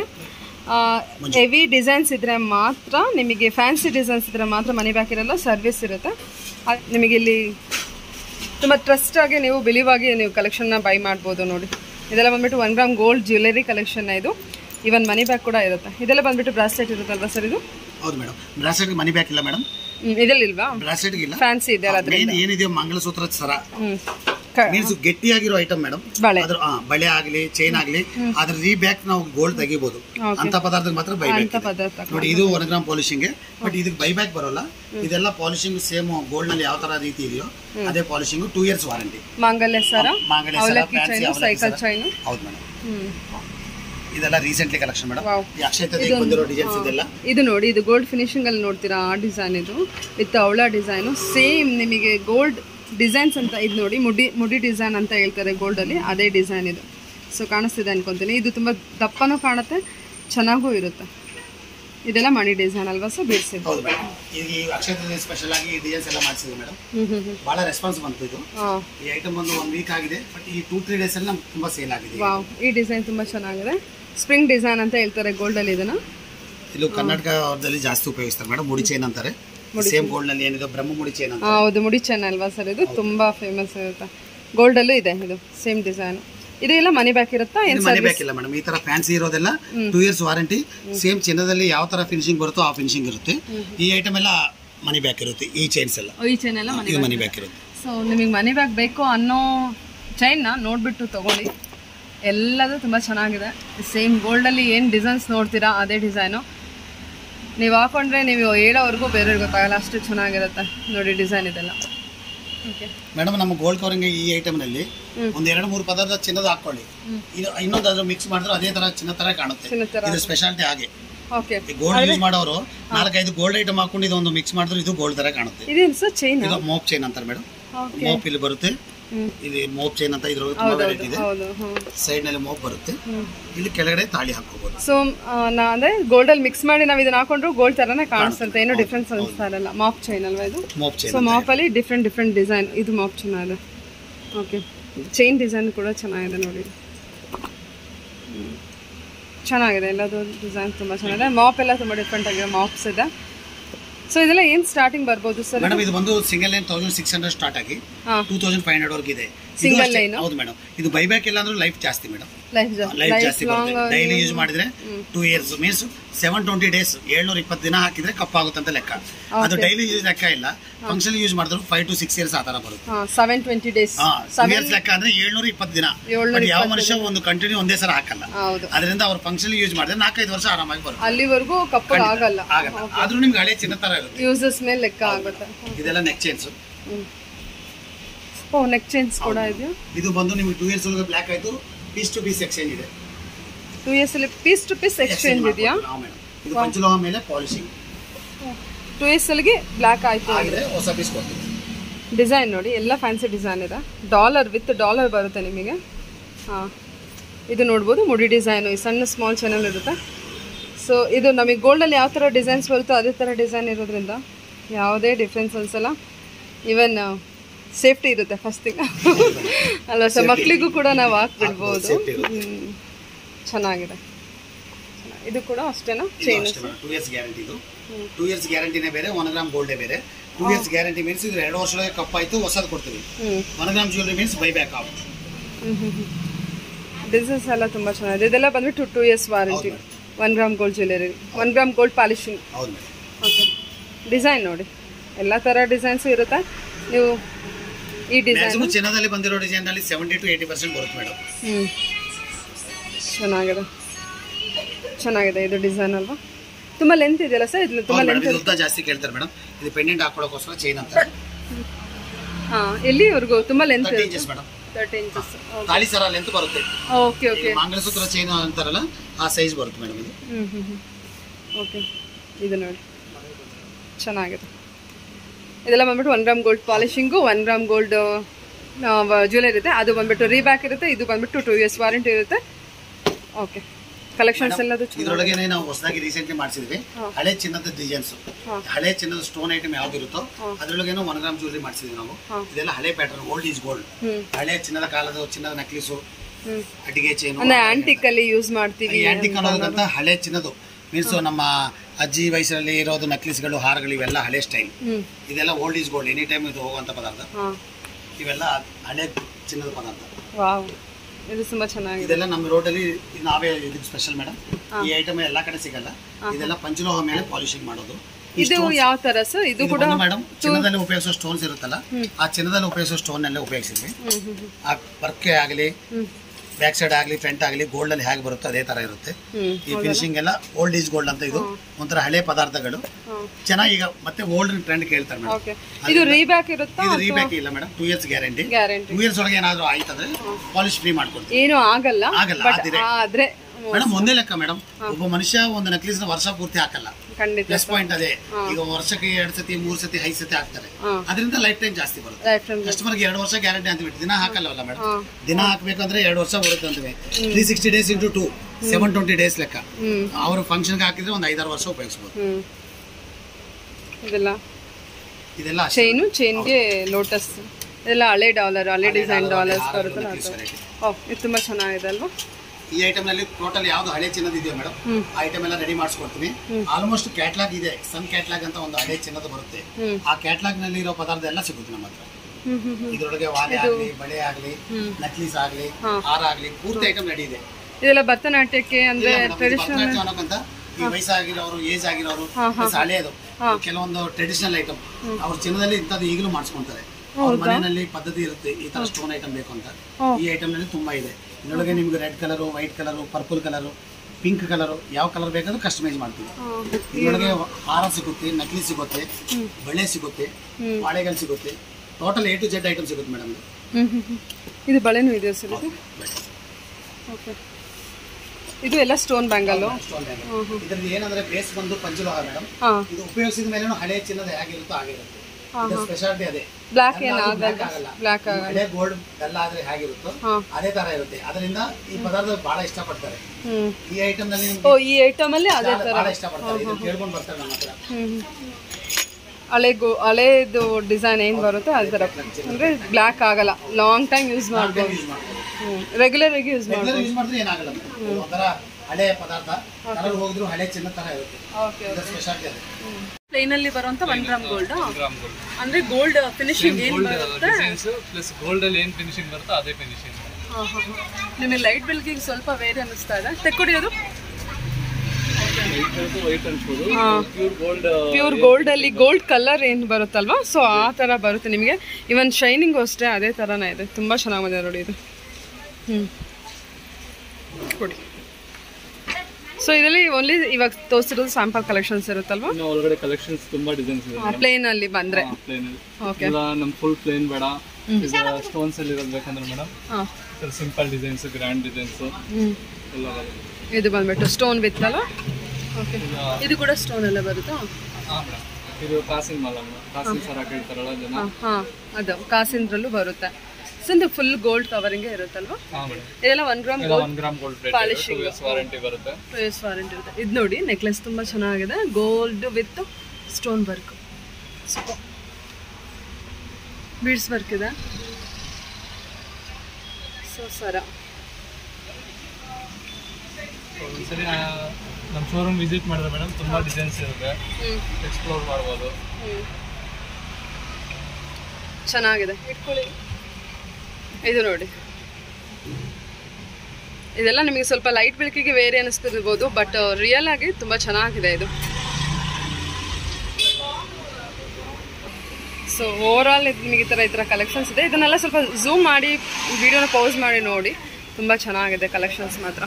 ಹೆವಿ ಡಿಸೈನ್ಸ್ ಇದ್ರೆ ಮಾತ್ರ ನಿಮಗೆ ಫ್ಯಾನ್ಸಿ ಡಿಸೈನ್ಸ್ ಇದ್ರೆ ಮಾತ್ರ ಮನಿ ಬ್ಯಾಕ್ ಇರಲ್ಲ ಸರ್ವಿಸ್ ಇರುತ್ತೆ ಅದ್ ನಿಮಗೆ ಇಲ್ಲಿ ತುಂಬ ಟ್ರಸ್ಟ್ ಆಗಿ ನೀವು ಬಿಲೀವ್ ಆಗಿ ನೀವು ಕಲೆಕ್ಷನ್ನ ಬೈ ಮಾಡ್ಬೋದು ನೋಡಿ ಇದೆಲ್ಲ ಬಂದ್ಬಿಟ್ಟು one gram gold jewellery collection ಇದು ಇವನ್ ಮನಿ ಬ್ಯಾಗ್ ಕೂಡ ಇರುತ್ತೆ ಇದೆಲ್ಲ ಬಂದ್ಬಿಟ್ಟು ಬ್ರಾಸ್ಲೆಟ್ ಇರುತ್ತಲ್ವಾ ಸರ್ ಇದು
ಹೌದು ಮೇಡಮ್ ಬ್ರಾಸ್ಲೆಟ್ ಮನಿ ಬ್ಯಾಕ್ ಇಲ್ಲ ಮೇಡಮ್
ಹ್ಮ್, ಇದರಲ್ಲಿಲ್ವಾ
ಬ್ರಾಸ್ಲೆಟ್ ಇಲ್ಲ
ಫ್ಯಾನ್ಸಿ ಇದೆ ಅಲ್ಲ
ಮೇನ್ ಏನಿದೆಯೋ ಮಂಗಲಸೂತ್ರ ಸರ
ಹ್ಮ್ ಕ-
ಮೀನ್ಸ್ ಗಟ್ಟಿಯಾಗಿರೋ ಐಟಮ್ ಮೇಡಮ್
ಬಳೆ
ಅದ್ರ ಆ, ಬಳೆ ಆಗ್ಲಿ ಚೈನ್ ಆಗ್ಲಿ ಅದ್ರ ರೀಬ್ಯಾಕ್ ನಾವು ಗೋಲ್ಡ್ ತೆಗಿಬಹುದು ಅಂತ ಪದಾರ್ಥಕ್ಕೆ ಮಾತ್ರ ಬೈಬ್ಯಾಕ್
ಅಂತ ಪದಾರ್ಥ
ನೋಡಿ ಇದು ಒನ್ ಗ್ರಾಮ್ ಪಾಲಿಶಿಂಗ್ ಬಟ್ ಇದಕ್ಕೆ ಬೈಬ್ಯಾಕ್ ಬರೋಲ್ಲ ಇದೆಲ್ಲ ಪಾಲಿಶಿಂಗ್ ಸೇಮ್ ಗೋಲ್ಡ್ ನಲ್ಲಿ ಯಾವ ತರ ರೀತಿ ಇದೆಯೋ ಅದೇ ಪಾಲಿಶಿಂಗ್ ಟೂ ಇಯರ್ಸ್ ವಾರಂಟಿ
ಮಾಂಗಲ್ಯ ಸರ
ಮಾಂಗಲ್ಯ ಸರ,
ಅವಲಕ್ಕಿ
ಫ್ಯಾನ್ಸಿ
ಚೈನು
ಅವಲಕ್ಕಿ
ಸೈಕಲ್
ಸರ.
ಚೈನು
ಹೌದು ಮೇಡಮ್
ಹ್ಮ್
ಇದೆಲ್ಲ ರೀಸೆಂಟ್ಲಿ ಕಲೆಕ್ಷನ್ ಮೇಡಮ್
ವಾವ್.
ಈ ಅಕ್ಷಯ ತೃತೀಯಕ್ಕೆ ಬಂದಿರೋ ಡಿಸೈನ್ಸ್ ಇದೆಲ್ಲ
ಇದು ನೋಡಿ ಇದು ಗೋಲ್ಡ್ ಫಿನಿಶಿಂಗ್ ಅಲ್ಲಿ ನೋಡ್ತೀರಾ ಆ ಡಿಸೈನ್ ಇದು ವಿತ್ ಅವಳ ಡಿಸೈನು ಸೇಮ್ ನಿಮಗೆ ಗೋಲ್ಡ್ ಡಿಸೈನ್ಸ್ ಅಂತ ಇದು ನೋಡಿ ಮುಡಿ ಮುಡಿ ಡಿಸೈನ್ ಅಂತ ಹೇಳ್ತಾರೆ gold ಅಲ್ಲಿ ಅದೇ ಡಿಸೈನ್ ಇದು ಸೊ ಕಾಣಿಸ್ತಿದೆ ಅನ್ಕೊಂತೀನಿ ಇದು ತುಂಬ ದಪ್ಪನೂ ಕಾಣುತ್ತೆ ಚೆನ್ನಾಗೂ ಇರುತ್ತೆ ಇದೆಲ್ಲ ಮಣಿ ಡಿಸೈನ್ ಅಲ್ವಾ ಸೊ ಬಿಡಿಸಿದ್ದು
ಹೌದು ಮೇಡಮ್ ಈಗ ಈ ಅಕ್ಷಯ ತೃತೀಯ ಸ್ಪೆಷಲ್ ಆಗಿ ಡಿಸೈನ್ಸ್ ಎಲ್ಲ ಮಾಡಿಸಿದ್ವಿ ಮೇಡಮ್
ಹ್ಮ್ ಹ್ಮ್ ಹ್ಮ್
ಬಹಳ ರೆಸ್ಪಾನ್ಸ್ ಬಂತು ಇದು
ಹಾಂ
ಈ ಐಟಮ್ ಬಂದು ಒನ್ ವೀಕ್ ಆಗಿದೆ ಬಟ್ ಈ ಟೂ ತ್ರೀ ಡೇಸ್ ಅಲ್ಲಿ ನಮ್ಗೆ ತುಂಬಾ ಸೇಲ್ ಆಗಿದೆ
ವಾವ್ ಈ ಡಿಸೈನ್ ತುಂಬ ಚೆನ್ನಾಗಿದೆ ಸ್ಪ್ರಿಂಗ್ ಡಿಸೈನ್ ಅಂತ ಹೇಳ್ತಾರೆ ಗೋಲ್ಡಲ್ಲಿ ಇದನ್ನು
ಇದು ಕರ್ನಾಟಕದಲ್ಲಿ ಜಾಸ್ತಿ ಉಪಯೋಗಿಸ್ತಾರೆ ಮೇಡಮ್ ಮುಡಿ ಚೈನ್ ಅಂತಾರೆ ಸೇಮ್ ಗೋಲ್ಡ್ ನಲ್ಲಿ ಏನಿದೆ ಬ್ರಹ್ಮ ಮುಡಿ ಚೈನ್ ಅಂತ
ಹೌದು ಮುಡಿ ಚೆನ್ನ ಅಲ್ವಾ ಸರ್ ಇದು ತುಂಬಾ ಫೇಮಸ್ ಇರುತ್ತೆ ಗೋಲ್ಡಲ್ಲೂ ಇದೆ ಇದು ಸೇಮ್ ಡಿಸೈನ್ ಇದು ಎಲ್ಲ ಮನಿ ಬ್ಯಾಕ್ ಇರುತ್ತಾ ಏನು
ಮನೆ ಬೇಕಿಲ್ಲ ಮೇಡಮ್ ಈ ತರ ಫ್ಯಾನ್ಸಿ ಇರೋದೆಲ್ಲ ಟೂ ಇಯರ್ಸ್ ವಾರಂಟಿ ಸೇಮ್ ಚಿನ್ನದಲ್ಲಿ ಯಾವ ತರ ಫಿನಿಶಿಂಗ್ ಬರುತ್ತೋ ಆ ಫಿನಿಶಿಂಗ್ ಇರುತ್ತೆ ಈ ಐಟಮ್ ಎಲ್ಲ ಮನಿ ಬ್ಯಾಕ್ ಇರುತ್ತೆ ಈ ಚೈನ್ಸ್ ಎಲ್ಲ
ಈ ಚೈನ್ ಎಲ್ಲ ಮನಿ
ಇದು ಮನಿ ಬ್ಯಾಕ್ ಇರುತ್ತೆ
ಸೊ ನಿಮಗೆ ಮನಿ ಬ್ಯಾಗ್ ಬೇಕು ಅನ್ನೋ ಚೈನ್ನ ನೋಡಿಬಿಟ್ಟು ತೊಗೊಳ್ಳಿ ಎಲ್ಲದೂ ತುಂಬ ಚೆನ್ನಾಗಿದೆ ಸೇಮ್ ಗೋಲ್ಡಲ್ಲಿ ಏನು ಡಿಸೈನ್ಸ್ ನೋಡ್ತೀರಾ ಅದೇ ಡಿಸೈನು ನೀವು ಹಾಕೊಂಡ್ರೆ ನೀವು ಹೇಳೋವರೆಗೂ ಬೇರೆಯವ್ರಿಗೆ ಗೊತ್ತಾಗಲ್ಲ ಅಷ್ಟು ಚೆನ್ನಾಗಿರುತ್ತೆ ನೋಡಿ ಡಿಸೈನ್ ಇದೆಲ್ಲ ಓಕೆ
ಮೇಡಮ್ ನಮ್ಮ ಗೋಲ್ಡ್ ಕವರಿಂಗ್ ಈ ಐಟಮ್ ನಲ್ಲಿ ಒಂದ್ ಎರಡು ಮೂರು ಪದಾರ್ಥ ಚಿನ್ನದ ಹಾಕೊಳ್ಳಿ ಇದು ಇನ್ನೊಂದು ಅದ್ರ ಮಿಕ್ಸ್ ಮಾಡಿದ್ರೆ ಅದೇ ತರ ಚಿನ್ನ ತರ ಕಾಣುತ್ತೆ
ಚಿನ್ನದ ಥರ.
ಇದು ಸ್ಪೆಷಾಲಿಟಿ ಹಾಗೆ
ಓಕೆ
ಈ ಗೋಲ್ಡ್ ಯೂಸ್ ಮಾಡೋರು ನಾಲ್ಕೈದು ಗೋಲ್ಡ್ ಐಟಮ್ ಹಾಕೊಂಡು ಇದೊಂದು ಮಿಕ್ಸ್ ಮಾಡಿದ್ರೆ ಇದು ಗೋಲ್ಡ್ ತರ ಕಾಣುತ್ತೆ
ಇದೇನು ಸರ್ ಚೈನ್
ಇದು ಮೋಪ್ ಚೈನ್ ಅಂತಾರೆ ಮೇಡಮ್
ಓಕೆ
ಮೋಪ್ ಇಲ್ಲಿ ಬರುತ್ತೆ
ಹ್ಮ್.
ಇದು ಮೋಪ್ ಚೈನ್ ಅಂತ ಇದ್ರ ತುಂಬಾ ವೆರೈಟಿ ಇದೆ
ಹೌದು ಹ್ಞೂ
ಸೈಡ್ ನಲ್ಲಿ ಮೋಪ್ ಬರುತ್ತೆ ಇಲ್ಲಿ ಕೆಳಗಡೆ ತಾಳಿ ಹಾಕೋಬಹುದು
ಸೊ ನಾ ಅಂದರೆ ಗೋಲ್ಡಲ್ಲಿ ಮಿಕ್ಸ್ ಮಾಡಿ ನಾವು ಇದನ್ನ ಹಾಕೊಂಡ್ರು ಗೋಲ್ಡ್ ಥರನೇ ಕಾಣಿಸುತ್ತೆ ಏನೋ ಡಿಫ್ರೆನ್ಸ್ ಅನಿಸ್ತಾ ಇರಲ್ಲ ಮಾಪ್ ಚೈನ್ ಅಲ್ವಾ ಇದು
ಮೋಪ್ ಚೈನ್
ಸೊ ಮಾಪಲ್ಲಿ ಡಿಫ್ರೆಂಟ್ ಡಿಫ್ರೆಂಟ್ ಡಿಸೈನ್ ಇದು ಮಾಪ್ ಚೆನ್ನಾಗಿದೆ ಓಕೆ ಚೈನ್ ಡಿಸೈನ್ ಕೂಡ ಚೆನ್ನಾಗಿದೆ ನೋಡಿ ಹ್ಮ್. ಚೆನ್ನಾಗಿದೆ ಎಲ್ಲದು ಡಿಸೈನ್ ತುಂಬ ಚೆನ್ನಾಗಿದೆ ಮಾಪ್ ಎಲ್ಲ ತುಂಬ ಡಿಫ್ರೆಂಟ್ ಆಗಿದೆ ಮಾಪ್ಸ್ ಇದೆ ಸೊ ಇದೆಲ್ಲ ಏನು ಸ್ಟಾರ್ಟಿಂಗ್ ಬರ್ಬೋದು ಸರ್
ಮೇಡಮ್ ಇದು ಬಂದು single line thousand six hundred start ಆಗಿ
ಹಾಂ
ಟೂ ತೌಸಂಡ್ ಫೈವ್ ಹಂಡ್ರೆಡ್ ವರ್ಗೆ ಇದೆ ಇದು
Single
ಅಷ್ಟೇ-
line?
ಹೌದು ಮೇಡಮ್ ಇದು ಬೈಬ್ಯಾಕ್ ಇಲ್ಲ ಅಂದ್ರೆ ಲೈಫ್ ಜಾಸ್ತಿ ಮೇಡಮ್
ಲೈಫ್
ಲೈಫ್
ಲೈಫ್
ಜಾಸ್ತಿ
ಲಾಂಗ್
ಬರುತ್ತೆ ಡೈಲಿ ಯೂಸ್ ಮಾಡಿದ್ರೆ two years means seven twenty days ಏಳ್ನೂರ ಇಪ್ಪತ್ತು ದಿನ ಹಾಕಿದ್ರೆ ಕಪ್ಪಾಗುತ್ತೆ ಅಂತ ಲೆಕ್ಕ ಅದು ಡೈಲಿ ಯೂಸ್ ಲೆಕ್ಕ ಇಲ್ಲ ಫಂಕ್ಷನ್ ಯೂಸ್ ಮಾಡಿದ್ರು ಫೈವ್ ಟು ಸಿಕ್ಸ್ ಇಯರ್ಸ್ ಆ ತರ ಬರುತ್ತೆ
ಹಾಂ seven twenty days
two years ಲೆಕ್ಕ ಅಂದ್ರೆ ಏಳ್ನೂರ ಇಪ್ಪತ್ತು ದಿನ
ಏಳ್ನೂರ
But ಯಾವ ಮನುಷ್ಯ ಒಂದು ಕಂಟಿನ್ಯೂ ಒಂದೇ ಸಲ ಹಾಕಲ್ಲ
ಹೌದು
ಅದರಿಂದ ಅವ್ರ ಫಂಕ್ಷನ್ ಯೂಸ್ ಮಾಡಿದ್ರೆ ನಾಲ್ಕೈದು ವರ್ಷ ಆರಾಮಾಗಿ ಬರುತ್ತೆ
ಅಲ್ಲಿವರೆಗೂ ಕಪ್ಪಲ್ ಆಗಲ್ಲ
ಆಗಲ್ಲ ಆದ್ರೂ ನಿಮ್ಗೆ ಹಳೆ ಚಿನ್ನ ತರ ಇರುತ್ತೆ
ಯೂಸಸ್ ಮೇಲೆ ಲೆಕ್ಕ ಆಗುತ್ತೆ
ಇದೆಲ್ಲ ನೆಕ್ ಚೈನ್ಸ್
ಓ ನೆಕ್ ಚೇಂಜ್ ಕೂಡ ಇದೆಯಾ
ಇದು ಬಂದು ನಿಮ್ಗೆ ಟೂ ಇಯರ್ಸ್ ಒಳಗೆ ಬ್ಲಾಕ್ ಆಯ್ತು ಪೀಸ್ ಟು ಪೀಸ್ ಎಕ್ಸ್ಚೇಂಜ್ ಇದೆ
ಟೂ ಇಯರ್ಸ್ ಅಲ್ಲಿ ಪೀಸ್ ಟು ಪೀಸ್ ಎಕ್ಸ್ಚೇಂಜ್ ಇದೆಯಾ
ಹಾ, madam. ಇದು ಪಂಚಲೋಹ ಮೇಲೆ ಪಾಲಿಶಿಂಗ್
ಟೂ ಇಯರ್ಸ್ ಅಲ್ಲಿಗೆ ಬ್ಲ್ಯಾಕ್ ಆಯ್ತು
ಆಗಿದೆ ಹೊಸ ಪೀಸ್ ಕೊಡ್ತೀವಿ
ಡಿಸೈನ್ ನೋಡಿ ಎಲ್ಲ ಫ್ಯಾನ್ಸಿ ಡಿಸೈನ್ ಇದೆ ಡಾಲರ್ ವಿತ್ ಡಾಲರ್ ಬರುತ್ತೆ ನಿಮಗೆ ಹಾಂ ಇದು ನೋಡ್ಬೋದು ಮುಡಿ ಡಿಸೈನು ಈ ಸಣ್ಣ ಸ್ಮಾಲ್ ಚಾನಲ್ ಇರುತ್ತೆ ಸೊ ಇದು ನಮಗೆ ಗೋಲ್ಡಲ್ಲಿ ಯಾವ ಥರ ಡಿಸೈನ್ಸ್ ಬರುತ್ತೋ ಅದೇ ಥರ ಡಿಸೈನ್ ಇರೋದ್ರಿಂದ ಯಾವುದೇ ಡಿಫ್ರೆನ್ಸ್ ಅನ್ಸಲ್ಲ ಈವನ್ ಸೇಫ್ಟಿ ಇರುತ್ತೆ ಫಸ್ಟ್ ಥಿಂಗ್ ಅಲ್ವಾ ಸರ್ ಮಕ್ಕಳಿಗೂ ಕೂಡ ನಾವು ಹಾಕ್ಬಿಡ್ಬೋದು
safety ಇರುತ್ತೆ.
ಹ್ಮ್. ಚೆನ್ನಾಗಿದೆ ಇದು ಕೂಡ ಅಷ್ಟೇನಾ ಚೈನ್
ಟೂ ಇಯರ್ಸ್ ಗ್ಯಾರಂಟಿ ಇದು ಟೂ ಇಯರ್ಸ್ ಗ್ಯಾರಂಟಿನೇ ಬೇರೆ ಒನ್ ಗ್ರಾಮ್ ಗೋಲ್ಡೇ ಬೇರೆ ಟೂ ಇಯರ್ಸ್ ಗ್ಯಾರಂಟಿ ಮೀನ್ಸ್ ಇದು ಎರಡು ವರ್ಷದೊಳಗೆ ಕಪ್ಪಾಯ್ತು ಹೊಸದು ಕೊಡ್ತೀವಿ
ಹ್ಞೂ
one gram jewellery means buy back of
designs ಎಲ್ಲ ತುಂಬ ಚೆನ್ನಾಗಿದೆ ಇದೆಲ್ಲ ಬಂದ್ಬಿಟ್ಟು two years warranty one gram gold jewellery one gram gold polishing
ಹೌದು ಮೇಡಮ್
ಓಕೆ ಡಿಸೈನ್ ನೋಡಿ ಎಲ್ಲ ಥರ ಡಿಸೈನ್ಸು ಇರುತ್ತೆ ನೀವು ಈ ಡಿಸೈನ್
ಮ್ಯಾಕ್ಸಿಮಮ್ ಚಿನ್ನದಲ್ಲಿ ಬಂದಿರೋ ಡಿಸೈನ್ ನಲ್ಲಿ ಸೆವೆಂಟಿ ಟು ಏಯ್ಟಿ ಪರ್ಸೆಂಟ್ ಬರುತ್ತೆ ಮೇಡಮ್
ಹ್ಞೂ ಚೆನ್ನಾಗಿದೆ ಚೆನ್ನಾಗಿದೆ ಇದು ಡಿಸೈನ್ ಅಲ್ವಾ ತುಂಬ ಲೆಂತ್ ಇದೆಯಲ್ಲ ಸರ್ ಇದು ತುಂಬ
ಮೇಡಮ್ ಇದು ಉದ್ದ ಜಾಸ್ತಿ ಕೇಳ್ತಾರೆ ಮೇಡಮ್ ಇದು ಪೆಂಡೆಂಟ್ ಹಾಕೊಳ್ಳೋಕೋಸ್ಕರ ಚೈನ್ ಅಂತ
ಹಾಂ ಎಲ್ಲಿವರೆಗೂ ತುಂಬ ಲೆಂತ್
ತರ್ಟಿ
ಇರುತ್ತೆ
ಇಂಚಸ್ ಮೇಡಮ್
ತರ್ಟಿ ಇಂಚಸ್
ತಾಳಿ ಸರ ಲೆಂತ್ ಬರುತ್ತೆ
ಓಕೆ ಓಕೆ
ಈಗ ಮಂಗಲಸೂತ್ರ ಚೈನ್ ಅಂತಾರಲ್ಲ ಆ ಸೈಜ್ ಬರುತ್ತೆ ಮೇಡಮ್ ಇದು
ಹ್ಞೂ ಹ್ಞೂ ಹ್ಞೂ ಓಕೆ ಇದು ನೋಡಿ ಚೆನ್ನಾಗಿದೆ ಇದೆಲ್ಲ ಬಂದ್ಬಿಟ್ಟು one gram gold polishing one gram gold jewellery ಇರುತ್ತೆ ಅದು ಬಂದ್ಬಿಟ್ಟು ರೀಬ್ಯಾಕ್ ಇರುತ್ತೆ ಇದು ಬಂದ್ಬಿಟ್ಟು ಟೂ ಇಯರ್ಸ್ ವಾರಂಟಿ ಇರುತ್ತೆ ಓಕೆ ಕಲೆಕ್ಷನ್ಸ್ ಎಲ್ಲದು ಚೆನ್ನಾಗಿ
ಇದ್ರೊಳಗೇನೆ ನಾವು ಹೊಸದಾಗಿ ರೀಸೆಂಟ್ಲಿ ಮಾಡಿಸಿದ್ವಿ ಹಳೆ ಚಿನ್ನದ ಡಿಸೈನ್ಸ್ ಹಳೆ ಚಿನ್ನದ ಸ್ಟೋನ್ ಐಟಮ್ ಯಾವ್ದು ಇರುತ್ತೋ ಅದ್ರೊಳಗೇನೋ ಒನ್ ಗ್ರಾಮ್ ಜ್ಯುವೆಲರಿ ಮಾಡಿಸಿದ್ವಿ ನಾವು ಇದೆಲ್ಲ ಹಳೆ ಪ್ಯಾಟರ್ನ್ ಓಲ್ಡ್ ಈಸ್ ಗೋಲ್ಡ್
ಹ್ಮ್.
ಹಳೆ ಚಿನ್ನದ ಕಾಲದ ಚಿನ್ನದ ನಕ್ಲಿಸು
ಹ್ಞೂ
ಅಡಿಗೆ ಚೈನು
ಅಂದರೆ ಆ್ಯಂಟಿಕಲ್ಲಿ ಯೂಸ್ ಮಾಡ್ತೀವಿ
ಆಂಟಿಕ್ ಅನ್ನೋದಕ್ಕಂತ ಹಳೆ ಚಿನ್ನದು ಮೀನ್ಸ್ ನಮ್ಮ ಅಜ್ಜಿ ವಯಸ್ಸಲ್ಲಿ ಇರೋದು ನಕ್ಲಿಸ್ಗಳು ಹಾರಗಳು ಇವೆಲ್ಲ ಹಳೆ ಸ್ಟೈಲ್
ಹ್ಞೂ
ಇದೆಲ್ಲ old is gold any time ಇದು ಹೋಗುವಂತ ಪದಾರ್ಥ
ಹಾಂ
ಇವೆಲ್ಲ ಹಳೆ ಚಿನ್ನದ ಪದಾರ್ಥ
ವಾವ್ ಇದು ತುಂಬಾ ಚೆನ್ನಾಗಿದೆ
ಇದೆಲ್ಲ ನಮ್ಮ ರೋಡಲ್ಲಿ ನಾವೇ ಇದಕ್ಕೆ ಸ್ಪೆಷಲ್ ಮೇಡಮ್ ಈ ಐಟಮ್ ಎಲ್ಲಾ ಕಡೆ ಸಿಗಲ್ಲ ಇದೆಲ್ಲ ಪಂಚಲೋಹ ಮೇಲೆ ಪಾಲಿಶಿಂಗ್ ಮಾಡೋದು
ಇದು ಯಾವ ತರ ಸರ್ ಇದು ಕೂಡ
ಮೇಡಮ್ ಚಿನ್ನದಲ್ಲಿ ಉಪಯೋಗಿಸೋ ಸ್ಟೋನ್ಸ್ ಇರುತ್ತಲ್ಲ ಆ ಚಿನ್ನದಲ್ಲಿ ಉಪಯೋಗಿಸೋ ಸ್ಟೋನ್ ಎಲ್ಲ ಉಪಯೋಗಿಸಿದ್ವಿ
ಹ್ಮ್ ಹ್ಮ್ ಹ್ಮ್.
ಆ ವರ್ಕ್ ಆಗಲಿ ಬ್ಯಾಕ್ ಸೈಡ್ ಆಗಲಿ ಫ್ರಂಟ್ ಆಗಲಿ ಗೋಲ್ಡ್ ಅಲ್ಲಿ ಹೇಗೆ ಬರುತ್ತೋ ಅದೇ ತರ ಇರುತ್ತೆ
ಹ್ಮ್
ಈ ಫಿನಿಶಿಂಗ್ ಎಲ್ಲ ಓಲ್ಡ್ ಈಸ್ ಗೋಲ್ಡ್ ಅಂತ ಇದು ಒಂಥರ ಹಳೆ ಪದಾರ್ಥಗಳು ಚೆನ್ನಾಗಿ ಈಗ ಮತ್ತೆ ಓಲ್ಡ್ ಟ್ರೆಂಡ್ ಕೇಳ್ತಾರೆ ಮೇಡಮ್
ಓಕೆ ಇದು ರೀಬ್ಯಾಕ್ ಇರುತ್ತಾ
ಇದು ರೀಬ್ಯಾಕ್ ಇಲ್ಲ madam two years guarantee
guarantee
two years ಒಳಗೆ ಏನಾದ್ರು ಆಯ್ತಂದ್ರೆ ಪಾಲಿಶ್ ಫ್ರೀ ಮಾಡ್ಕೊಡ್ತೀವಿ
ಏನು ಆಗಲ್ಲ
ಆಗಲ್ಲ
ಬಟ್
ಆದ್ರೆ
ಆದ್ರೆ
ಮೇಡಮ್ ಒಂದೇ ಲೆಕ್ಕ ಮೇಡಮ್ ಒಬ್ಬ ಮನುಷ್ಯ ಒಂದು necklace ನ ವರ್ಷ ಪೂರ್ತಿ ಹಾಕಲ್ಲ
ಖಂಡಿತ
ಪ್ಲಸ್ ಪಾಯಿಂಟ್ ಅದೇ ಈಗ ವರ್ಷಕ್ಕೆ ಎರಡ್ ಸತಿ ಮೂರ್ ಸತಿ ಐದ್ ಸತಿ ಹಾಕ್ತಾರೆ
ಹಾ.
ಅದರಿಂದ ಲೈಫ್ ಟೈಮ್ ಜಾಸ್ತಿ ಬರುತ್ತೆ
ಲೈಫ್ ಟೈಮ್
ಕಸ್ಟಮರ್ಗೆ ಎರಡು ವರ್ಷ ಗ್ಯಾರಂಟಿ ಅಂತ ಬಿಟ್ಟು ದಿನ ಹಾಕಲ್ಲವಲ್ಲ ಮೇಡಮ್ ದಿನ ಹಾಕ್ಬೇಕಂದ್ರೆ ಎರಡು ವರ್ಷ ಬರುತ್ತೆ ಅಂದ್ವಿ three sixty days into two seven twenty days ಲೆಕ್ಕ
ಹ್ಮ್
ಅವ್ರ ಫಂಕ್ಷನ್ಗೆ ಹಾಕಿದ್ರೆ ಒಂದು ಐದಾರು ವರ್ಷ ಉಪಯೋಗಿಸ್ಬೋದು
ಹ್ಮ್ ಇದೆಲ್ಲ
ಇದೆಲ್ಲ ಅಷ್ಟೇ.
ಚೈನು ಚೈನ್ಗೆ ಲೋಟಸ್ ಇದೆಲ್ಲ ಹಳೆ ಡಾಲರ್ ಹಳೆ ಡಿಸೈನ್ ಡಾಲರ್ಸ್
ಆರು
ಬರುತ್ತಲ್ಲ
necklace
ಅದು
variety.
ಓ ಇದು ತುಂಬಾ ಚೆನ್ನಾಗಿದೆ ಅಲ್ವಾ
ಈ ಐಟಮ್ ನಲ್ಲಿ ಟೋಟಲ್ ಯಾವ್ದು ಹಳೆ ಚಿನ್ನದ ಇದೆಯೋ ಮೇಡಮ್ ಐಟಮ್ ಎಲ್ಲ ರೆಡಿ ಮಾಡಿಸ್ಕೊಡ್ತೀನಿ ಆಲ್ಮೋಸ್ಟ್ ಕ್ಯಾಟ್ಲಾಗ್ ಇದೆ ಸನ್ ಕ್ಯಾಟ್ಲಾಗ್ ಅಂತ ಒಂದು ಹಳೆ ಚಿನ್ನದ ಬರುತ್ತೆ
ಹ್ಮ್.
ಆ ಕ್ಯಾಟ್ಲಾಗ್ ನಲ್ಲಿ ಇರೋ ಪದಾರ್ಥ ಎಲ್ಲ ಸಿಗುತ್ತೆ ನಮ್ಮ ಹತ್ರ
ಹ್ಮ್ ಹ್ಮ್ ಹ್ಮ್
ಇದ್ರೊಳಗೆ ವಾಲೆ ಆಗ್ಲಿ ಬಳೆ ಆಗ್ಲಿ ನಕ್ಲೀಸ್ ಆಗ್ಲಿ ಹಾರ ಆಗ್ಲಿ ಪೂರ್ತಿ ಐಟಮ್ ರೆಡಿ ಇದೆ
ಇದೆಲ್ಲ ಭರತನಾಟ್ಯಕ್ಕೆ ಅಂದ್ರೆ
ಇಲ್ಲ madam, ಇದು
ಟ್ರೆಡಿಷನಲ್
ಭರತನಾಟ್ಯ ಅನ್ನೋಕ್ಕಂತ ಈ ವಯಸ್ಸಾಗಿರೋರು ಏಜ್ ಆಗಿರೋರು plus ಹಳೆಯದು ಕೆಲವೊಂದು ಟ್ರೆಡಿಷನಲ್ ಐಟಮ್ ಅವ್ರ ಚಿನ್ನದಲ್ಲಿ ಇಂಥದ್ದು ಈಗಲೂ ಮಾಡಿಸ್ಕೊಂತಾರೆ ಅವ್ರ ಮನೆಯಲ್ಲಿ ಪದ್ಧತಿ ಇರುತ್ತೆ ಈ ತರ ಸ್ಟೋನ್ ಐಟಮ್ ಬೇಕು ಅಂತ ಈ ಐಟಮ್ ನಲ್ಲಿ ತುಂಬಾ ಇದೆ ಇದರೊಳಗೆ ನಿಮ್ಗೆ red colour white colour purple colour pink colour ಯಾವ ಕಲರ್ ಬೇಕಾದ್ರೂ ಕಸ್ಟಮೈಸ್ ಮಾಡ್ತೀವಿ ಇದರೊಳಗೆ ಹಾರ ಸಿಗುತ್ತೆ ನಕಲಿ ಸಿಗುತ್ತೆ ಬಳೆ ಸಿಗುತ್ತೆ ಬಾಳೆಗಳು ಸಿಗುತ್ತೆ total A to Z item ಸಿಗುತ್ತೆ ಮೇಡಮ್
ಹ್ಮ್ ಹ್ಮ್ ಹ್ಮ್. ಇದು ಬಳೆನೂ ಇದೆ ಸರ್ ಇದು ಓಕೆ ಇದು ಎಲ್ಲ ಸ್ಟೋನ್ ಬ್ಯಾಂಗಲ್ಲು
ಇದ್ರದ್ದು ಏನಂದ್ರೆ ಬೇಸ್ ಬಂದು ಪಂಚಲೋಹ ಮೇಡಮ್
ಹಾ
ಇದು ಉಪಯೋಗಿಸಿದ ಮೇಲೆ ಹಳೆ ಚಿನ್ನದ ಹೇಗಿರುತ್ತೋ ಹಾಗಿರುತ್ತೆ ಸ್ಪೆಷಾಲಿಟಿ ಅದೇ
ಬ್ಲ್ಯಾಕ್
ಡಲ್ ಆದ್ರೂ
ಏನಾಗಲ್ಲ
black ಆಗಲ್ಲ.
ಬ್ಲ್ಯಾಕ್
ಈ ಹಳೆ ಗೋಲ್ಡ್ ಡಲ್ ಆದ್ರೆ ಹೇಗಿರುತ್ತೋ
ಹಾ.
ಅದೇ ತರ ಇರುತ್ತೆ ಅದರಿಂದ ಈ ಪದಾರ್ಥ ಬಹಳ ಇಷ್ಟಪಡ್ತಾರೆ
ಹ್ಮ್
ಈ ಐಟಮ್ ನಲ್ಲಿ
ಓ ಈ ಐಟಮ್ ಅಲ್ಲಿ ಅದೇ ತರ
ಬಹಳ ಇಷ್ಟಪಡ್ತಾರೆ ಇದನ್ನ ಕೇಳ್ಕೊಂಡು ಬರ್ತಾರೆ ನಮ್ಮ ಹತ್ರ
ಹ್ಮ್ ಹಳೆ ಗೋ ಹಳೇದು ಡಿಸೈನ್ ಏನ್ ಬರುತ್ತೆ ಅದೇ ತರ ಅಂದ್ರೆ ಬ್ಲ್ಯಾಕ್ ಆಗಲ್ಲ ಲಾಂಗ್ ಟೈಮ್ ಯೂಸ್ ಮಾಡ್ಬೋದು
ಯೂಸ್ ಮಾಡ್ತಾರೆ
ರೆಗ್ಯುಲರ್ ಆಗಿ ಯೂಸ್ ಮಾಡ್ಬೋದು
ರೆಗ್ಯುಲರ್ ಯೂಸ್ ಮಾಡಿದ್ರೆ ಏನಾಗಲ್ಲ ಇದು ಒಂಥರ ಹಳೆ ಪದಾರ್ಥ ಕಲರ್ ಹೋಗಿದ್ರು ಹಳೆ ಚಿನ್ನ ತರ ಇರುತ್ತೆ
ಓಕೆ
ಇದರ ಸ್ಪೆಷಾಲಿಟಿ ಅದೇ
ಪ್ಲೇನ್ ಅಲ್ಲಿ ಬರುವಂತ ಒನ್ ಗ್ರಾಮ್ ಗೋಲ್ಡ್ ಅಂದ್ರೆ ಗೋಲ್ಡ್ ಫಿನಿಶಿಂಗ್ ಏನ್ ಬರುತ್ತೆ
ಡಿಸೈನ್ಸ್ ಪ್ಲಸ್ ಗೋಲ್ಡ್ ಅಲ್ಲಿ ಏನ್ ಫಿನಿಶಿಂಗ್ ಬರುತ್ತೋ ಅದೇ ಫಿನಿಶಿಂಗ್
ನಿಮಗೆ ಲೈಟ್ ಬೆಲ್ಗಿಗೆ ಸ್ವಲ್ಪ ವೇರಿ ಅನಿಸ್ತಾ ಇದೆ ತೆಕ್ಕೊಡಿ ಅದು
ವೈಟ್ ಅನ್ಸ್ಬೋದು ಪ್ಯೂರ್ ಗೋಲ್ಡ್
ಪ್ಯೂರ್ ಗೋಲ್ಡ್ ಅಲ್ಲಿ ಗೋಲ್ಡ್ ಕಲರ್ ಏನ್ ಬರುತ್ತಲ್ವಾ ಸೊ ಆ ತರ ಬರುತ್ತೆ ನಿಮಗೆ ಇವನ್ ಶೈನಿಂಗ್ ಅಷ್ಟೇ ಅದೇ ತರನೇ ಇದೆ ತುಂಬಾ ಚೆನ್ನಾಗಿ ಬಂದಿದೆ ನೋಡಿ ಇದು ಹ್ಮ್ ಕೊಡಿ ಸೊ ಇದರಲ್ಲಿ ಓನ್ಲಿ ಇವಾಗ ತೋರಿಸಿರೋದು ಸ್ಯಾಂಪಲ್ ಕಲೆಕ್ಷನ್ಸ್ ಇರುತ್ತಲ್ವಾ
ಇನ್ನು ಒಳಗಡೆ ಕಲೆಕ್ಷನ್ಸ್ ತುಂಬಾ ಡಿಸೈನ್ಸ್ ಇದೆ
ಪ್ಲೇನ್ ಅಲ್ಲಿ ಬಂದ್ರೆ
ಪ್ಲೇನ್
ಓಕೆ
ಇಲ್ಲ ನಮ್ ಫುಲ್ ಪ್ಲೇನ್ ಬೇಡ ಸ್ಟೋನ್ಸ್ ಅಲ್ಲಿ ಇರೋದು ಬೇಕಂದ್ರೆ ಮೇಡಮ್
ಹಾ
ಸಿಂಪಲ್ ಡಿಸೈನ್ಸ್ ಗ್ರ್ಯಾಂಡ್ ಡಿಸೈನ್ಸ್
ಹ್ಮ್
ಎಲ್ಲ ಬರುತ್ತೆ.
ಇದು ಬಂದ್ಬಿಟ್ಟು ಸ್ಟೋನ್ ವಿತ್ ಅಲ್ಲ ಓಕೆ ಇದು ಕೂಡ ಸ್ಟೋನ್ ಎಲ್ಲ ಬರುತ್ತಾ
ಹಾ ಮೇಡಮ್ ಇದು ಕಾಸಿನ ಮಾಲ ಮೇಡಮ್ ಕಾಸಿನ ಸರ ಕೇಳ್ತಾರಲ್ಲ ಜನ
ಹಾ ಹಾ ಅದು ಕಾಸಿಂದ್ರಲ್ಲೂ ಬರುತ್ತೆ ಸೊ ಫುಲ್ ಗೋಲ್ಡ್ ಕವರಿಂಗ್ ಇರುತ್ತಲ್ವಾ
ಹಾ ಮೇಡಮ್
ಇದೆಲ್ಲ ಒನ್ ಗ್ರಾಮ್
ಎಲ್ಲ one gram gold plate
Polishing.
Two years warranty ಬರುತ್ತೆ
ಟೂ ಇಯರ್ಸ್ ವಾರಂಟಿ ಇರುತ್ತೆ ಇದು ನೋಡಿ ನೆಕ್ಲೆಸ್ ತುಂಬ ಚೆನ್ನಾಗಿದೆ gold with stone work beads work ಇದೆ ಸೊ ಸರ
ಒಂದ್ಸರಿ ನಮ್ಮ ಶೋರೂಮ್ ವಿಸಿಟ್ ಮಾಡಿದ್ರೆ ಮೇಡಮ್ ತುಂಬಾ ಡಿಸೈನ್ಸ್ ಇರುತ್ತೆ
ಹ್ಞೂ
ಎಕ್ಸ್ಪ್ಲೋರ್ ಮಾಡ್ಬೋದು
ಹ್ಞೂ ಚೆನ್ನಾಗಿದೆ ಇಟ್ಕೊಳ್ಳಿ ಇದು ನೋಡಿ ಇದೆಲ್ಲ ನಿಮಗೆ ಸ್ವಲ್ಪ ಲೈಟ್ ಬೆಳಕಿಗೆ ಬೇರೆ ಅನಿಸ್ತಿರ್ಬೋದು ಬಟ್ ರಿಯಲ್ ಆಗಿ ತುಂಬ ಚೆನ್ನಾಗಿದೆ ಇದು ಸೊ ಓವರ್ ಆಲ್ ನಿಮಗೆ ಈ ಥರ ಈ ಥರ ಕಲೆಕ್ಷನ್ಸ್ ಇದೆ ಇದನ್ನೆಲ್ಲ ಸ್ವಲ್ಪ ಝೂಮ್ ಮಾಡಿ ವಿಡಿಯೋನ ಪೌಸ್ ಮಾಡಿ ನೋಡಿ ತುಂಬ ಚೆನ್ನಾಗಿದೆ ಕಲೆಕ್ಷನ್ಸ್ ಮಾತ್ರ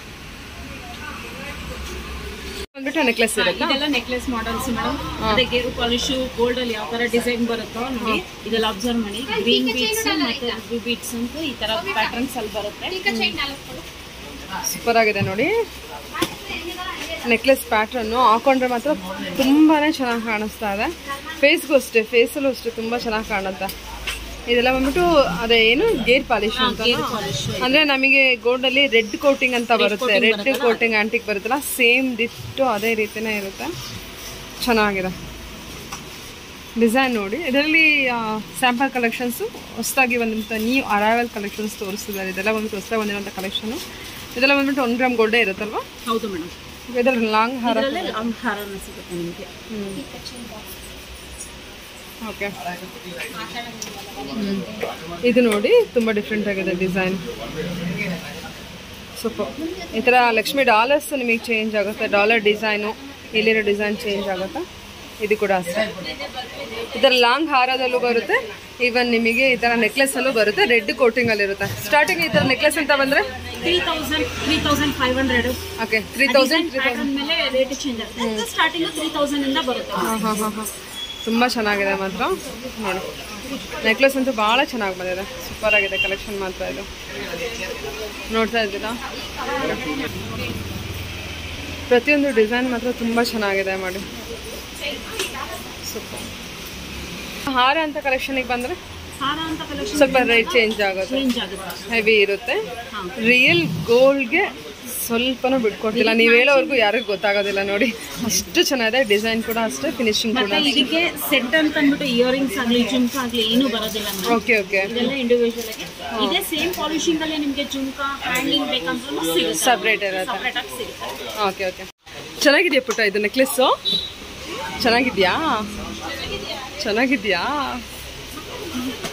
ಬಂದ್ಬಿಟ್ಟು ನೆಕ್ಲೆಸ್ ಇರುತ್ತಾ
ಇದೆಲ್ಲ ನೆಕ್ಲೆಸ್ ಮಾಡಲ್ಸ್ ಮೇಡಮ್ ಅದೇ ಗೇರು ಪಾಲಿಶ್ ಗೋಲ್ಡ್ ಅಲ್ಲಿ ಯಾವ ತರ ಡಿಸೈನ್ ಬರುತ್ತೋ ನೋಡಿ ಇದೆಲ್ಲ ಅಬ್ಸರ್ವ್ ಮಾಡಿ ಗ್ರೀನ್ ಬೀಟ್ಸ್ ಮತ್ತೆ ಬ್ಲೂ ಬೀಟ್ಸ್ ಅಂತ ಈ ತರ ಪ್ಯಾಟರ್ನ್ಸ್ ಅಲ್ಲಿ ಬರುತ್ತೆ
ಸೂಪರ್ ಆಗಿದೆ ನೋಡಿ ನೆಕ್ಲೆಸ್ ಪ್ಯಾಟ್ರನ್ನು ಹಾಕೊಂಡ್ರೆ ಮಾತ್ರ ತುಂಬಾನೇ ಚೆನ್ನಾಗಿ ಕಾಣಿಸ್ತಾ ಇದೆ ಫೇಸ್ಗೂ ಅಷ್ಟೇ ಫೇಸಲ್ಲೂ ಅಷ್ಟೇ ತುಂಬ ಚೆನ್ನಾಗಿ ಕಾಣುತ್ತೆ ಇದೆಲ್ಲ ಬಂದ್ಬಿಟ್ಟು ಅದೇ ಏನು ಗೇರ್ ಪಾಲಿಶ್ ಅಂತ ಅಂದ್ರೆ ನಮಗೆ ಗೋಲ್ಡ್ ಅಲ್ಲಿ ರೆಡ್ ಕೋಟಿಂಗ್ ಅಂತ ಬರುತ್ತೆ ರೆಡ್ ಕೋಟಿಂಗ್ ಆಂಟಿಕ್ ಬರುತ್ತಲ್ಲ ಸೇಮ್ ದಿಟ್ಟು ಅದೇ ರೀತಿನೇ ಇರುತ್ತೆ ಚೆನ್ನಾಗಿದೆ ಡಿಸೈನ್ ನೋಡಿ ಇದರಲ್ಲಿ ಸ್ಯಾಂಪಲ್ ಕಲೆಕ್ಷನ್ಸು ಹೊಸದಾಗಿ ಬಂದಂಥ ನ್ಯೂ ಅರೈವಲ್ ಕಲೆಕ್ಷನ್ಸ್ ತೋರಿಸ್ತಿದ್ದಾರೆ ಇದೆಲ್ಲ ಬಂದ್ಬಿಟ್ಟು ಹೊಸದಾಗಿ ಬಂದಿರೋಂಥ ಕಲೆಕ್ಷನು ಇದೆಲ್ಲ ಬಂದ್ಬಿಟ್ಟು ಒನ್ ಗ್ರಾಮ್ ಗೋಲ್ಡೇ ಇರುತ್ತಲ್ವಾ
ಹೌದು ಮೇಡಮ್
ಇದರಲ್ಲಿ ಲಾಂಗ್ ಹಾರ
ಇದರಲ್ಲೇ ಲಾಂಗ್ ಹಾರನ ಸಿಗುತ್ತೆ ನಿಮಗೆ
ಓಕೆ ಇದು ನೋಡಿ ತುಂಬ ಡಿಫ್ರೆಂಟ್ ಆಗಿದೆ ಡಿಸೈನ್ ಸೂಪರ್ ಈ ಥರ ಲಕ್ಷ್ಮಿ ಡಾಲರ್ಸ್ ನಿಮಗೆ ಚೇಂಜ್ ಆಗುತ್ತೆ ಡಾಲರ್ ಡಿಸೈನು ಇಲ್ಲಿರೋ ಡಿಸೈನ್ ಚೇಂಜ್ ಆಗುತ್ತೆ ಇದು ಕೂಡ ಅಷ್ಟೇ ಈ ಥರ ಲಾಂಗ್ ಹಾರದಲ್ಲೂ ಬರುತ್ತೆ ಈವನ್ ನಿಮಗೆ ಈ ಥರ ನೆಕ್ಲೆಸಲ್ಲೂ ಬರುತ್ತೆ ರೆಡ್ ಕೋಟಿಂಗಲ್ಲಿ ಇರುತ್ತೆ ಸ್ಟಾರ್ಟಿಂಗ್ ಈ ಥರ ನೆಕ್ಲೆಸ್ ಅಂತ ಬಂದರೆ
three thousand three thousand five hundred
okay three thousand three
pattern ಮೇಲೆ ರೇಟ್ ಚೇಂಜ್ ಆಗುತ್ತೆ ಸ್ಟಾರ್ಟಿಂಗ್ ತ್ರೀ ತೌಸಂಡ್ ಇಂದ ಬರುತ್ತೆ
ಹಾಂ ಹಾಂ ಹಾಂ ಹಾಂ ತುಂಬ ಚೆನ್ನಾಗಿದೆ ಮಾತ್ರ ನೋಡಿ ನೆಕ್ಲೆಸ್ ಅಂತೂ ಭಾಳ ಚೆನ್ನಾಗಿ ಬಂದಿದೆ ಸೂಪರ್ ಆಗಿದೆ ಕಲೆಕ್ಷನ್ ಮಾತ್ರ ಇದು ನೋಡ್ತಾ ಇದ್ದೀರಾ ಪ್ರತಿಯೊಂದು ಡಿಸೈನ್ ಮಾತ್ರ ತುಂಬ ಚೆನ್ನಾಗಿದೆ ಮಾಡಿ ಸೂಪರ್ ಹಾರ ಅಂತ ಕಲೆಕ್ಷನಿಗೆ ಬಂದರೆ
ಸಾರ ಅಂತ ಕಲೆಕ್ಷನ್
ಸ್ವಲ್ಪ ರೇಟ್ ಚೇಂಜ್ ಆಗುತ್ತೆ
ಚೇಂಜ್ ಆಗುತ್ತೆ
ಹೆವಿ ಇರುತ್ತೆ ರಿಯಲ್ ಗೋಲ್ಡ್ಗೆ ಸ್ವಲ್ಪನೂ ಬಿಟ್ಕೊಡ್ತಿಲ್ಲ ನೀವು ಹೇಳೋವರೆಗೂ ಯಾರಿಗೂ ಗೊತ್ತಾಗೋದಿಲ್ಲ ನೋಡಿ ಅಷ್ಟು ಚೆನ್ನಾಗಿದೆ ಡಿಸೈನ್ ಕೂಡ ಅಷ್ಟೇ ಫಿನಿಶಿಂಗ್ ಕೂಡ
ಮತ್ತೆ ಇದಕ್ಕೆ ಸೆಟ್ ಅಂತ ಅಂದ್ಬಿಟ್ಟು ಇಯರಿಂಗ್ಸ್ ಆಗ್ಲಿ ಜುಮ್ಕ ಆಗ್ಲಿ ಏನು ಬರೋದಿಲ್ಲ madam.
ಓಕೆ ಓಕೆ
ಇದೆಲ್ಲ ಇಂಡಿವಿಜುವಲ್ ಆಗಿ ಇದೇ ಸೇಮ್ ಪಾಲಿಶಿಂಗ್ ಅಲ್ಲಿ ನಿಮ್ಗೆ ಜುಮ್ಕ ಹ್ಯಾಂಗಿಂಗ್ ಬೇಕಂದ್ರೂ ಸಿಗುತ್ತೆ
Separate ಇರುತ್ತೆ.
ಸಪ್ರೇಟ್ ಆಗಿ ಸಿಗುತ್ತೆ
ಓಕೆ ಓಕೆ ಚೆನ್ನಾಗಿದೆಯಾ ಪುಟ್ಟ ಇದು ನೆಕ್ಲೆಸ್ಸು ಚೆನ್ನಾಗಿದ್ಯಾ ಚೆನ್ನಾಗಿದ್ಯಾ